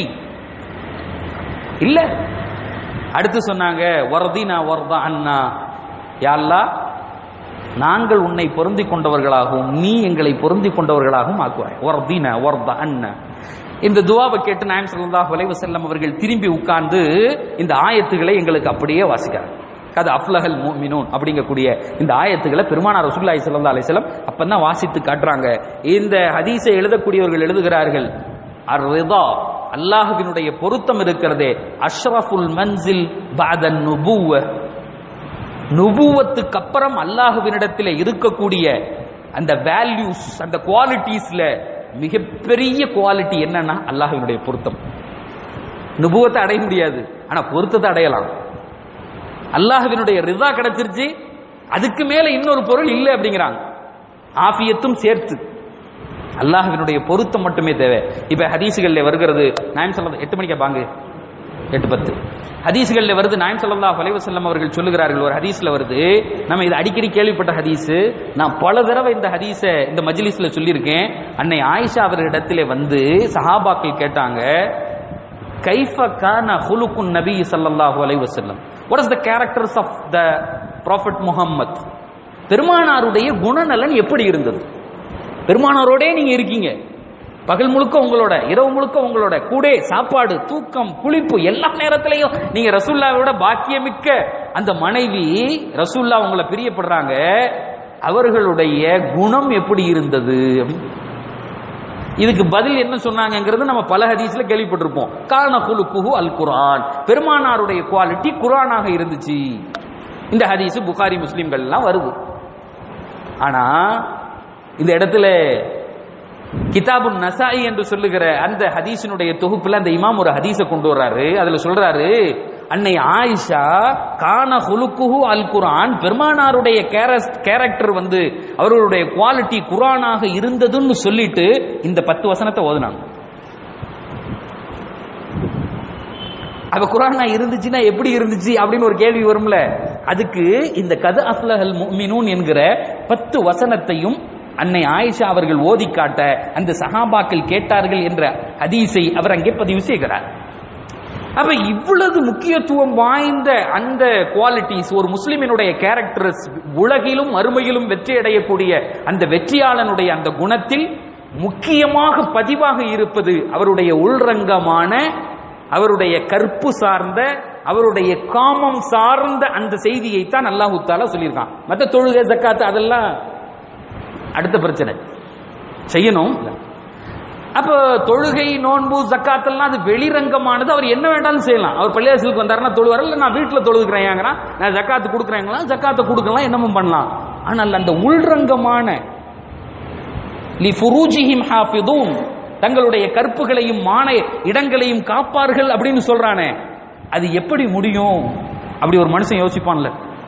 இல்ல அடுத்து சொன்னாங்க வரதீனா வரதா அண்ணா யாழ்லா நாங்கள் உன்னை பொருந்திக் கொண்டவர்களாகவும் நீ எங்களை பொருந்திக் கொண்டவர்களாகவும் ஆக்குவாய் வரதீன வரதா அண்ணா இந்த துவாவை கேட்டு நாயம் ஸல்லல்லாஹு அலைஹி வஸல்லம் அவர்கள் திரும்பி உட்கார்ந்து இந்த ஆயத்துகளை எங்களுக்கு அப்படியே வாசிக்கிறார் அது அஃப்லஹல் முஃமினூன் அப்படிங்கக்கூடிய இந்த ஆயத்துக்களை பெருமானார் ரசூலுல்லாஹி ஸல்லல்லாஹு அலைஹி வஸல்லம் அப்பதான் வாசித்து காட்டுறாங்க இந்த ஹதீஸை எழுதக்கூடியவர்கள் எழுதுகிறார்கள் அர் ரிதா அல்லாஹ்வினுடைய பொருத்தம் இருக்கிறதே அஷ்ரஃபுல் மன்சில் பஅதன் நுபுவ நுபுவத்துக்கு அப்புறம் அல்லாஹுவினிடத்தில் இருக்கக்கூடிய அந்த வேல்யூஸ் அந்த குவாலிட்டிஸ்ல மிகப்பெரிய குவாலிட்டி என்னன்னா அல்லாஹுவினுடைய பொருத்தம் நுபுவத்தை அடைய முடியாது ஆனா பொருத்தத்தை அடையலாம் அல்லாஹுவினுடைய ரிதா கிடைச்சிருச்சு அதுக்கு மேல இன்னொரு பொருள் இல்லை அப்படிங்கிறாங்க ஆஃபியத்தும் சேர்த்து அல்லாஹ்வினுடைய பொருத்தம் மட்டுமே தேவை இப்ப ஹதீசுகள்ல வருகிறது நாயம் சொல்றது எட்டு மணிக்கா பாங்கு எட்டு பத்து ஹதீஸ்கள்ல வருது நாயம் ஸல்லல்லாஹு அலைஹி வஸல்லம் அவர்கள் சொல்லுகிறார்கள் ஒரு ஹதீஸ்ல வருது நம்ம இது அடிக்கடி கேள்விப்பட்ட ஹதீஸ் நான் பல தடவை இந்த ஹதீஸை இந்த மஜ்லிஸ்ல சொல்லியிருக்கேன் அன்னை ஆயிஷா அவரிடத்திலே வந்து சஹாபாக்கள் கேட்டாங்க கைஃப கான ஹுலுக்குன் நபி ஸல்லல்லாஹு அலைஹி வஸல்லம் what is the characters of the prophet Muhammad பெருமானாருடைய குணநலன் எப்படி இருந்தது பெருமானாரோடே நீங்க இருக்கீங்க பகல் முழுக்க உங்களோட இரவு முழுக்க உங்களோட கூட சாப்பாடு தூக்கம் குளிப்பு எல்லா நேரத்திலையும் நீங்க ரசூல்லாவோட பாக்கியமிக்க அந்த மனைவி ரசூல்லா உங்களை பிரியப்படுறாங்க அவர்களுடைய குணம் எப்படி இருந்தது இதுக்கு பதில் என்ன சொன்னாங்கங்கிறது நம்ம பல ஹதீஸ்ல கேள்விப்பட்டிருப்போம் கான குலுக்குஹு அல் குர்ஆன் பெருமானாருடைய குவாலிட்டி குர்ஆனாக இருந்துச்சு இந்த ஹதீஸ் புகாரி முஸ்லிம்கள் எல்லாம் வருது ஆனா இந்த இடத்துல கிதாபு நசாயி என்று சொல்லுகிற அந்த ஹதீஸினுடைய தொகுப்புல அந்த இமாம் ஒரு ஹதீஸை கொண்டு வர்றாரு அதுல சொல்றாரு அன்னை ஆயிஷா கான ஹுலுக்குஹு அல் குர்ஆன் பெருமானாருடைய கேரக்டர் வந்து அவர்களுடைய குவாலிட்டி குர்ஆனாக இருந்ததுன்னு சொல்லிட்டு இந்த பத்து வசனத்தை ஓதுனாங்க அப்ப குரானா இருந்துச்சுன்னா எப்படி இருந்துச்சு அப்படின்னு ஒரு கேள்வி வரும்ல அதுக்கு இந்த கது அஃப்லஹல் முஃமினூன் என்கிற பத்து வசனத்தையும் அன்னை ஆயிஷா அவர்கள் ஓதி காட்ட அந்த சஹாபாக்கள் கேட்டார்கள் என்ற ஹதீஸை அவர் அங்கே பதிவு செய்கிறார் அப்ப இவ்வளவு முக்கியத்துவம் வாய்ந்த அந்த குவாலிட்டிஸ் ஒரு முஸ்லிமினுடைய கேரக்டர்ஸ் உலகிலும் மறுமையிலும் வெற்றி அடையக்கூடிய அந்த வெற்றியாளனுடைய அந்த குணத்தில் முக்கியமாக பதிவாக இருப்பது அவருடைய உள்ரங்கமான அவருடைய கற்பு சார்ந்த அவருடைய காமம் சார்ந்த அந்த செய்தியை தான் அல்லாஹு தாலா சொல்லியிருக்கான் மற்ற தொழுகை ஜக்காத்து அதெல்லாம் அடுத்த பிரச்சனை செய்யணும் அப்ப தொழுகை நோன்பு ஜக்காத்தெல்லாம் அது வெளிரங்கமானது அவர் என்ன வேண்டாலும் செய்யலாம் அவர் பள்ளியாசலுக்கு வந்தாருன்னா தொழுவார் இல்ல நான் வீட்டுல தொழுகிறேங்கிறான் நான் ஜக்காத்து கொடுக்குறேங்களா ஜக்காத்தை கொடுக்கலாம் என்னமும் பண்ணலாம் ஆனால் அந்த உள்ரங்கமான லி ஃபுரூஜிஹிம் ஹாஃபிதூன் தங்களுடைய கற்புகளையும் மான இடங்களையும் காப்பார்கள் அப்படின்னு சொல்றானே அது எப்படி முடியும் அப்படி ஒரு மனுஷன் யோசிப்பான்ல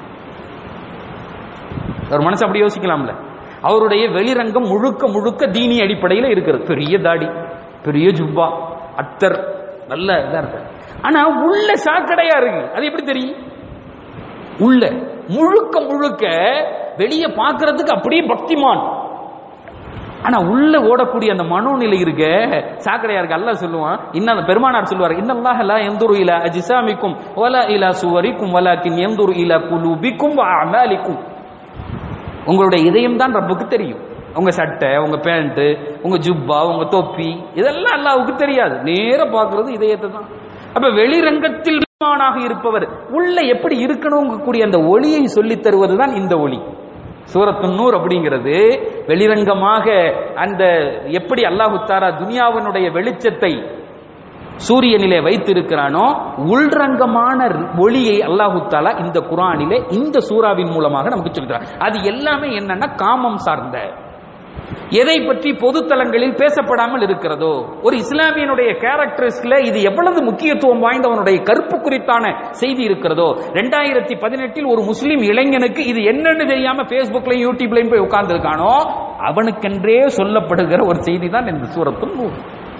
ஒரு மனுஷன் அப்படி யோசிக்கலாம்ல அவருடைய வெளிரங்கம் முழுக்க முழுக்க தீனி அடிப்படையில் இருக்கிறது பெரிய தாடி பெரிய ஜுப்பா அத்தர் நல்ல இதா இருக்கு ஆனா உள்ள சாக்கடையா இருக்கு அது எப்படி தெரியும் உள்ள முழுக்க முழுக்க வெளியே பார்க்கிறதுக்கு அப்படியே பக்திமான் ஆனா உள்ள ஓடக்கூடிய அந்த மனோநிலை இருக்க சாக்கடையா இருக்கு அல்லாஹ் சொல்லுவான் இன்னும் பெருமானார் சொல்லுவார் இன்னல்லாஹ் லா யந்துரு இலா அஜ்சாமிக்கும் வலா இலா சுவரிக்கும் வலாக்கின் யந்துரு இலா குலூபிக்கும் வ அமாலிக்கும் உங்களுடைய இதயம் தான் ரப்புக்கு தெரியும் உங்க சட்டை உங்க பேண்ட் உங்க ஜுப்பா உங்க தொப்பி இதெல்லாம் அல்லாவுக்கு தெரியாது நேர பார்க்கிறது இதயத்தை தான் அப்ப வெளிரங்கத்தில் ஈமானாக இருப்பவர் உள்ள எப்படி இருக்கணும் கூடிய அந்த ஒளியை சொல்லித் தருவதுதான் இந்த ஒளி சூரத்து நூர் அப்படிங்கிறது வெளிரங்கமாக அந்த எப்படி அல்லாஹு தாரா துனியாவினுடைய வெளிச்சத்தை சூரியனிலே வைத்திருக்கிறானோ உள்ரங்கமான ஒளியை அல்லாஹு தாலா இந்த குரானிலே இந்த சூறாவின் மூலமாக நமக்கு சொல்கிறார் அது எல்லாமே என்னன்னா காமம் சார்ந்த எதை பற்றி பொதுத்தலங்களில் பேசப்படாமல் இருக்கிறதோ ஒரு இஸ்லாமியனுடைய கேரக்டர்ஸ்ல இது எவ்வளவு முக்கியத்துவம் வாய்ந்தவனுடைய கருப்பு குறித்தான செய்தி இருக்கிறதோ ரெண்டாயிரத்தி பதினெட்டில் ஒரு முஸ்லிம் இளைஞனுக்கு இது என்னன்னு தெரியாம பேஸ்புக்லயும் யூடியூப்லயும் போய் உட்கார்ந்து இருக்கானோ அவனுக்கென்றே சொல்லப்படுகிற ஒரு செய்தி தான் இந்த சூரத்தும் நூறு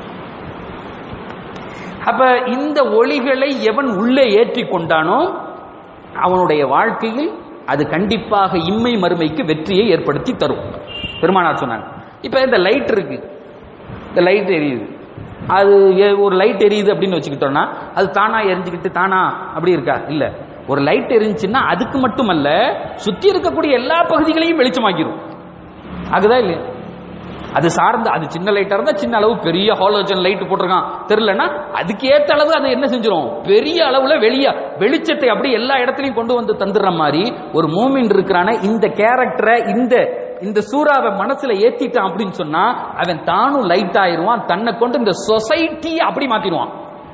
அப்ப இந்த ஒளிகளை எவன் உள்ளே ஏற்றி கொண்டானோ அவனுடைய வாழ்க்கையில் அது கண்டிப்பாக இம்மை மறுமைக்கு வெற்றியை ஏற்படுத்தி தரும் பெருமானார் சொன்னாங்க இப்ப இந்த லைட் இருக்கு இந்த லைட் எரியுது அது எ- ஒரு லைட் எரியுது அப்படின்னு வச்சுக்கிட்டோம்னா அது தானா எரிஞ்சுக்கிட்டு தானா அப்படி இருக்கா இல்ல ஒரு லைட் எரிஞ்சுன்னா அதுக்கு மட்டுமல்ல சுத்தி இருக்கக்கூடிய எல்லா பகுதிகளையும் வெளிச்சமாக்கிரும் ஆகுதா இல்லையா அது சார்ந்த அது சின்ன லைட்டா இருந்தா சின்ன அளவு பெரிய ஹாலோஜன் லைட் போட்டிருக்கான் தெரியலன்னா அதுக்கு ஏத்த அளவு அதை என்ன செஞ்சிரும் பெரிய அளவுல வெளிய வெளிச்சத்தை அப்படி எல்லா இடத்துலயும் கொண்டு வந்து தந்துடுற மாதிரி ஒரு மூமின் இருக்கிறான இந்த கேரக்டரை இந்த இந்த சூறாவை மனசுல ஏத்திட்டான் அப்படின்னு சொன்னா அவன் தானும் லைட் ஆயிருவான் தன்னை கொண்டு இந்த சொசைட்டி அப்படி மாத்திடுவான்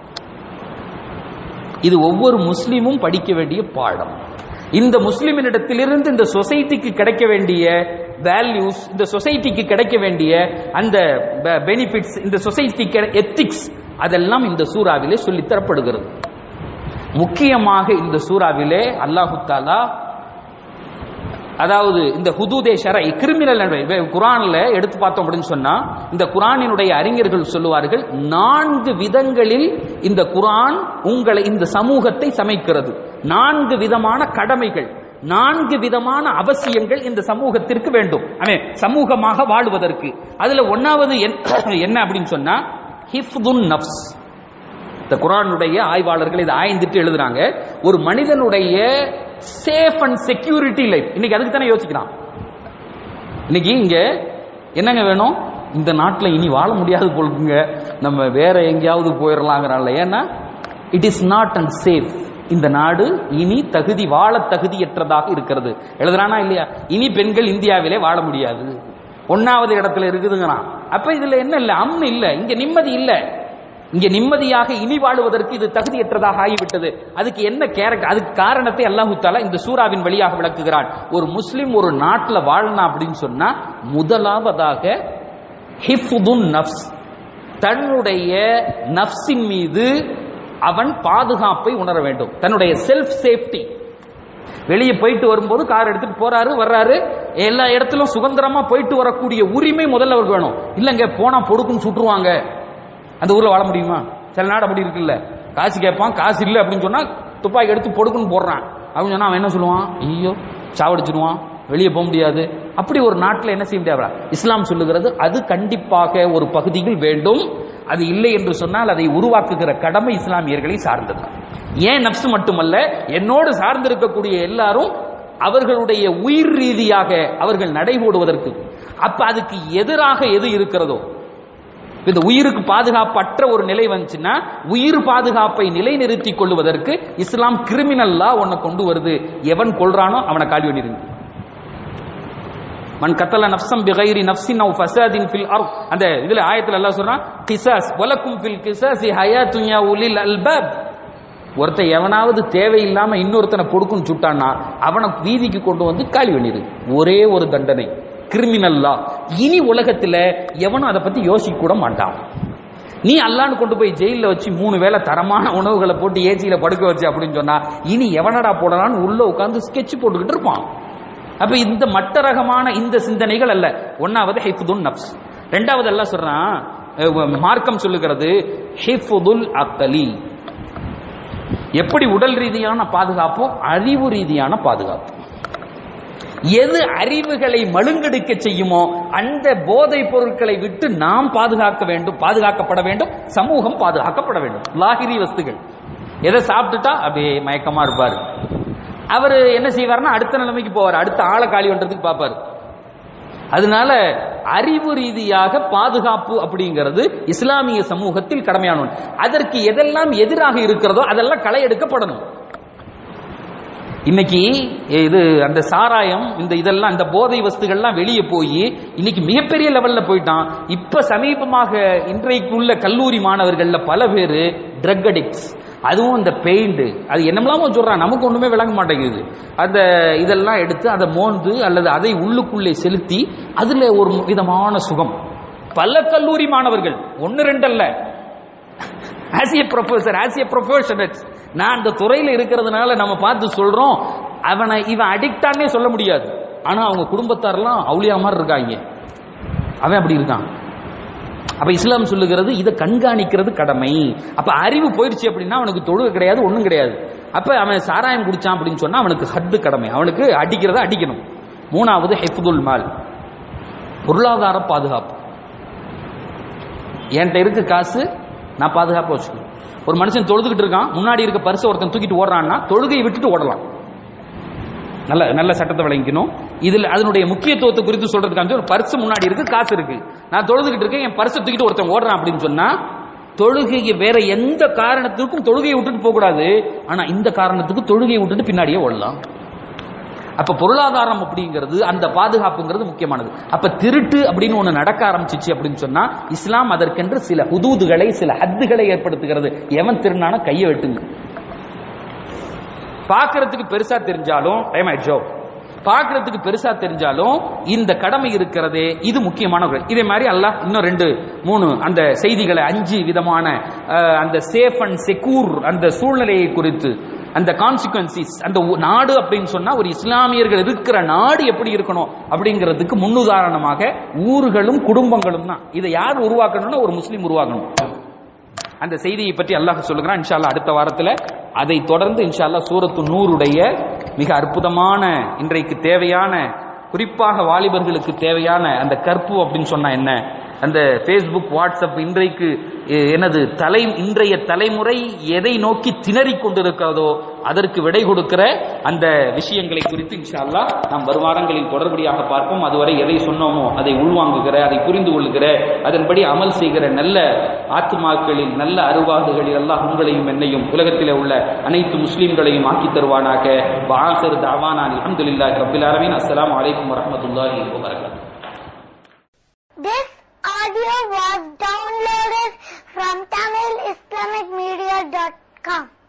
இது ஒவ்வொரு முஸ்லீமும் படிக்க வேண்டிய பாடம் இந்த முஸ்லிமினிடத்திலிருந்து இந்த சொசைட்டிக்கு கிடைக்க வேண்டிய வேல்யூஸ் இந்த சொசைட்டிக்கு கிடைக்க வேண்டிய அந்த பெனிஃபிட்ஸ் இந்த சொசைட்டிக்கு எத்திக்ஸ் அதெல்லாம் இந்த சூறாவிலே சொல்லித் தரப்படுகிறது முக்கியமாக இந்த சூறாவிலே அல்லாஹு தாலா அதாவது இந்த ஹுதூதே ஷரை கிரிமினல் குரான்ல எடுத்து பார்த்தோம் அப்படின்னு சொன்னா இந்த குரானினுடைய அறிஞர்கள் சொல்லுவார்கள் நான்கு விதங்களில் இந்த குரான் உங்களை இந்த சமூகத்தை சமைக்கிறது நான்கு விதமான கடமைகள் நான்கு விதமான அவசியங்கள் இந்த சமூகத்திற்கு வேண்டும் அவன் சமூகமாக வாழுவதற்கு அதுல ஒன்னாவது என்ன- என்ன அப்படின்னு சொன்னா ஹிஃப்துன் நஃப்ஸ் இந்த குரானுடைய ஆய்வாளர்கள் இதை ஆய்ந்துட்டு எழுதுறாங்க ஒரு மனிதனுடைய சேஃப் அண்ட் செக்யூரிட்டி லைஃப் இன்னைக்கு அதுக்கு தானே யோசிக்கிறான் இன்னைக்கு இங்க என்னங்க வேணும் இந்த நாட்டில் இனி வாழ முடியாது போலுக்குங்க நம்ம வேற எங்கேயாவது போயிடலாங்கிறான்ல ஏன்னா it is not and safe இந்த நாடு இனி தகுதி வாழ தகுதியற்றதாக இருக்கிறது எழுதுறானா இல்லையா இனி பெண்கள் இந்தியாவிலே வாழ முடியாது ஒன்னாவது இடத்துல இருக்குதுங்கிறான் அப்ப இதுல என்ன இல்ல அம்னு இல்ல இங்க நிம்மதி இல்ல இங்க நிம்மதியாக இனி வாழுவதற்கு இது தகுதியற்றதாக ஆகிவிட்டது அதுக்கு என்ன கேரக்டர் அதுக்கு காரணத்தை அல்லாஹு தாலா இந்த சூறாவின் வழியாக விளக்குகிறான் ஒரு முஸ்லிம் ஒரு நாட்டுல வாழணும் அப்படின்னு சொன்னா முதலாவதாக ஹிஃபுதுன் நஃப்ஸ் தன்னுடைய நஃப்ஸின் மீது அவன் பாதுகாப்பை உணர வேண்டும் தன்னுடைய செல்ஃப் சேஃப்டி வெளியே போயிட்டு வரும்போது கார் எடுத்துட்டு போறாரு வர்றாரு எல்லா இடத்திலும் சுதந்திரமா போயிட்டு வரக்கூடிய உரிமை முதல்ல அவருக்கு வேணும் இல்லங்க போனா பொடுக்குன்னு சுட்டுருவாங்க அந்த ஊர்ல வாழ முடியுமா சில நாடு அப்படி இருக்குல்ல காசு கேட்பான் காசு இல்லை அப்படின்னு சொன்னா துப்பாக்கி எடுத்து பொடுக்குன்னு போடுறான் அப்படின்னு சொன்னா அவன் என்ன சொல்லுவான் ஐயோ சாவடிச்சிடுவான் வெளியே போக முடியாது அப்படி ஒரு நாட்டில் என்ன செய்ய முடியாது இஸ்லாம் சொல்லுகிறது அது கண்டிப்பாக ஒரு பகுதியில் வேண்டும் அது இல்லை என்று சொன்னால் அதை உருவாக்குகிற கடமை இஸ்லாமியர்களை சார்ந்தது ஏன் நப்சு மட்டுமல்ல என்னோடு சார்ந்திருக்கக்கூடிய எல்லாரும் அவர்களுடைய உயிர் ரீதியாக அவர்கள் நடைபோடுவதற்கு அப்ப அதுக்கு எதிராக எது இருக்கிறதோ இந்த உயிருக்கு பாதுகாப்பற்ற ஒரு நிலை வந்துச்சுன்னா உயிர் பாதுகாப்பை நிலைநிறுத்திக் கொள்வதற்கு இஸ்லாம் கிரிமினல்லா ஒன்ன கொண்டு வருது எவன் கொள்றானோ அவனை காலி பண்ணிருங்க மன் கத்தல நஃப்சம் பிகைரி நஃப்சின் அவ் ஃபசாதின் ஃபில் அர்த் அந்த இதுல ஆயத்துல அல்லாஹ் சொல்றான் கிசாஸ் வலக்கும் ஃபில் கிசாசி ஹயாத்துன் யா உலில் அல்பாப் ஒருத்தன் எவனாவது தேவையில்லாம இன்னொருத்தனை கொடுக்குன்னு சுட்டான்னா அவனை வீதிக்கு கொண்டு வந்து காலி பண்ணிடு ஒரே ஒரு தண்டனை கிரிமினல் லா இனி உலகத்துல எவனும் அதை பத்தி யோசிக்க கூட மாட்டான் நீ அல்லான்னு கொண்டு போய் ஜெயில வச்சு மூணு வேளை தரமான உணவுகளை போட்டு ஏசியில படுக்க வச்சு அப்படின்னு சொன்னா இனி எவனடா போடலான்னு உள்ள உட்கார்ந்து ஸ்கெட்ச் போட்டுக்கிட்டு இருப்பான் அப்ப இந்த மட்ட ரகமான இந்த சிந்தனைகள் அல்ல ஒன்னாவது ஹிஃபுதுன் நப்ஸ் ரெண்டாவது எல்லாம் சொல்றான் அஹ் மார்க்கம் சொல்லுகிறது ஹிஃபுதுல் அக்கலி எப்படி உடல் ரீதியான பாதுகாப்போ அறிவு ரீதியான பாதுகாப்பு எது அறிவுகளை மழுங்கெடுக்க செய்யுமோ அந்த போதைப் பொருட்களை விட்டு நாம் பாதுகாக்க வேண்டும் பாதுகாக்கப்பட வேண்டும் சமூகம் பாதுகாக்கப்பட வேண்டும் லாகிரி வஸ்துகள் எதை சாப்பிட்டுட்டா அப்படியே மயக்கமா இருப்பாரு அவர் என்ன செய்வார்னா அடுத்த நிலைமைக்கு போவார் அடுத்த ஆளை காலி பண்றதுக்கு பார்ப்பாரு அதனால அறிவு ரீதியாக பாதுகாப்பு அப்படிங்கிறது இஸ்லாமிய சமூகத்தில் கடமையான ஒன்று. அதற்கு எதெல்லாம் எதிராக இருக்கிறதோ அதெல்லாம் களை எடுக்கப்படணும் இன்னைக்கு இது அந்த சாராயம் இந்த இதெல்லாம் இந்த போதை வஸ்துகள்லாம் வெளியே போய் இன்னைக்கு மிகப்பெரிய லெவல்ல போயிட்டான் இப்ப சமீபமாக இன்றைக்குள்ள கல்லூரி மாணவர்கள்ல பல பேர் ட்ரக் அடிக்ட்ஸ் அதுவும் இந்த பெயிண்ட் அது என்னமெல்லாமோ சொல்றான் நமக்கு ஒண்ணுமே விளங்க மாட்டேங்குது அந்த இதெல்லாம் எடுத்து அதை மோந்து அல்லது அதை உள்ளுக்குள்ளே செலுத்தி அதுல ஒரு விதமான சுகம் பல கல்லூரி மாணவர்கள் ஒன்னு ரெண்டு அல்ல as a professor as a professional நான் அந்த துறையில இருக்கிறதுனால நம்ம பார்த்து சொல்றோம் அவனை இவன் அடிக்டானே சொல்ல முடியாது ஆனா அவங்க குடும்பத்தாரெல்லாம் அவுளியா மாதிரி இருக்காங்க அவன் அப்படி இருக்கான் அப்ப இஸ்லாம் சொல்லுகிறது இதை கண்காணிக்கிறது கடமை அப்ப அறிவு போயிடுச்சு அப்படின்னா அவனுக்கு தொழுகை கிடையாது ஒண்ணும் கிடையாது அப்ப அவன் சாராயம் குடிச்சான் அப்படின்னு சொன்னா அவனுக்கு ஹத்து கடமை அவனுக்கு அடிக்கிறத அடிக்கணும் மூணாவது ஹெஃபுதுல் மால் பொருளாதார பாதுகாப்பு என்கிட்ட இருக்கு காசு நான் பாதுகாப்பா வச்சுக்கணும் ஒரு மனுஷன் தொழுதுகிட்டு இருக்கான் முன்னாடி இருக்க பரிசு ஒருத்தன் தூக்கிட்டு ஓடுறான்னா தொழுகையை விட்டுட்டு ஓடலாம் நல்ல நல்ல சட்டத்தை விளங்கிக்கணும் இதுல அதனுடைய முக்கியத்துவத்தை குறித்து சொல்றதுக்காக ஒரு பர்ஸ் முன்னாடி இருக்கு காசு இருக்கு நான் தொழுதுகிட்டு இருக்கேன் என் பர்ஸை தூக்கிட்டு ஒருத்தன் ஓடுறான் அப்படின்னு சொன்னா தொழுகையை வேற எந்த காரணத்துக்கும் தொழுகையை விட்டுட்டு போக கூடாது ஆனா இந்த காரணத்துக்கு தொழுகையை விட்டுட்டு பின்னாடியே ஓடலாம் அப்ப பொருளாதாரம் அப்படிங்கிறது அந்த பாதுகாப்புங்கிறது முக்கியமானது அப்ப திருட்டு அப்படின்னு ஒண்ணு நடக்க ஆரம்பிச்சிச்சு அப்படின்னு சொன்னா இஸ்லாம் அதற்கென்று சில ஹுதூதுகளை சில ஹத்துகளை ஏற்படுத்துகிறது எவன் திருநான கையை வெட்டுங்க பார்க்கறதுக்கு பெருசா தெரிஞ்சாலும் டைம் ஆயிடுச்சோ பார்க்கறதுக்கு பெருசா தெரிஞ்சாலும் இந்த கடமை இருக்கிறதே இது முக்கியமான ஒரு- இதே மாதிரி அல்லாஹ் இன்னும் ரெண்டு மூணு அந்த செய்திகளை அஞ்சு விதமான அஹ், அந்த சேஃப் அண்ட் செக்யூர் அந்த சூழ்நிலையை குறித்து அந்த கான்சிக்வன்சிஸ் அந்த ஊ- நாடு அப்படின்னு சொன்னா ஒரு இஸ்லாமியர்கள் இருக்கிற நாடு எப்படி இருக்கணும் அப்படிங்கிறதுக்கு முன்னுதாரணமாக ஊர்களும் குடும்பங்களும் தான் இதை யார் உருவாக்கணும்னா ஒரு முஸ்லீம் உருவாக்கணும் அந்த செய்தியை பற்றி அல்லாஹ் சொல்லுகிறான் இன்ஷா அல்லாஹ் அடுத்த வாரத்துல அதை தொடர்ந்து இன்ஷா அல்லாஹ் சூரத்து நூறுடைய மிக அற்புதமான இன்றைக்கு தேவையான குறிப்பாக வாலிபர்களுக்கு தேவையான அந்த கற்பு அப்படின்னு சொன்னா என்ன அந்த ஃபேஸ்புக் வாட்ஸ்அப் இன்றைக்கு எ- எனது தலை இன்றைய தலைமுறை எதை நோக்கி திணறிக் கொண்டிருக்கிறதோ அதற்கு விடை கொடுக்கிற அந்த விஷயங்களை குறித்து இன்ஷா அல்லாஹ் நாம் வரும் வாரங்களில் தொடர்படியாக பார்ப்போம் அதுவரை எதை சொன்னோமோ அதை உள்வாங்குகிற அதை புரிந்து கொள்கிற அதன்படி அமல் செய்கிற நல்ல ஆத்துமாக்களில் நல்ல அருவாகுகளில் அல்லாஹ் உங்களையும் என்னையும் உலகத்திலே உள்ள அனைத்து முஸ்லிம்களையும் ஆக்கி தருவானாக வாசர் தாவானான் அல்ஹம்துலில்லாஹி ரப்பில் ஆலமீன் அஸ்ஸலாமு அலைக்கும் வரஹ்மத்துல்லாஹி வபரகாத்துஹு This audio was downloaded from TamilIslamicMedia.com.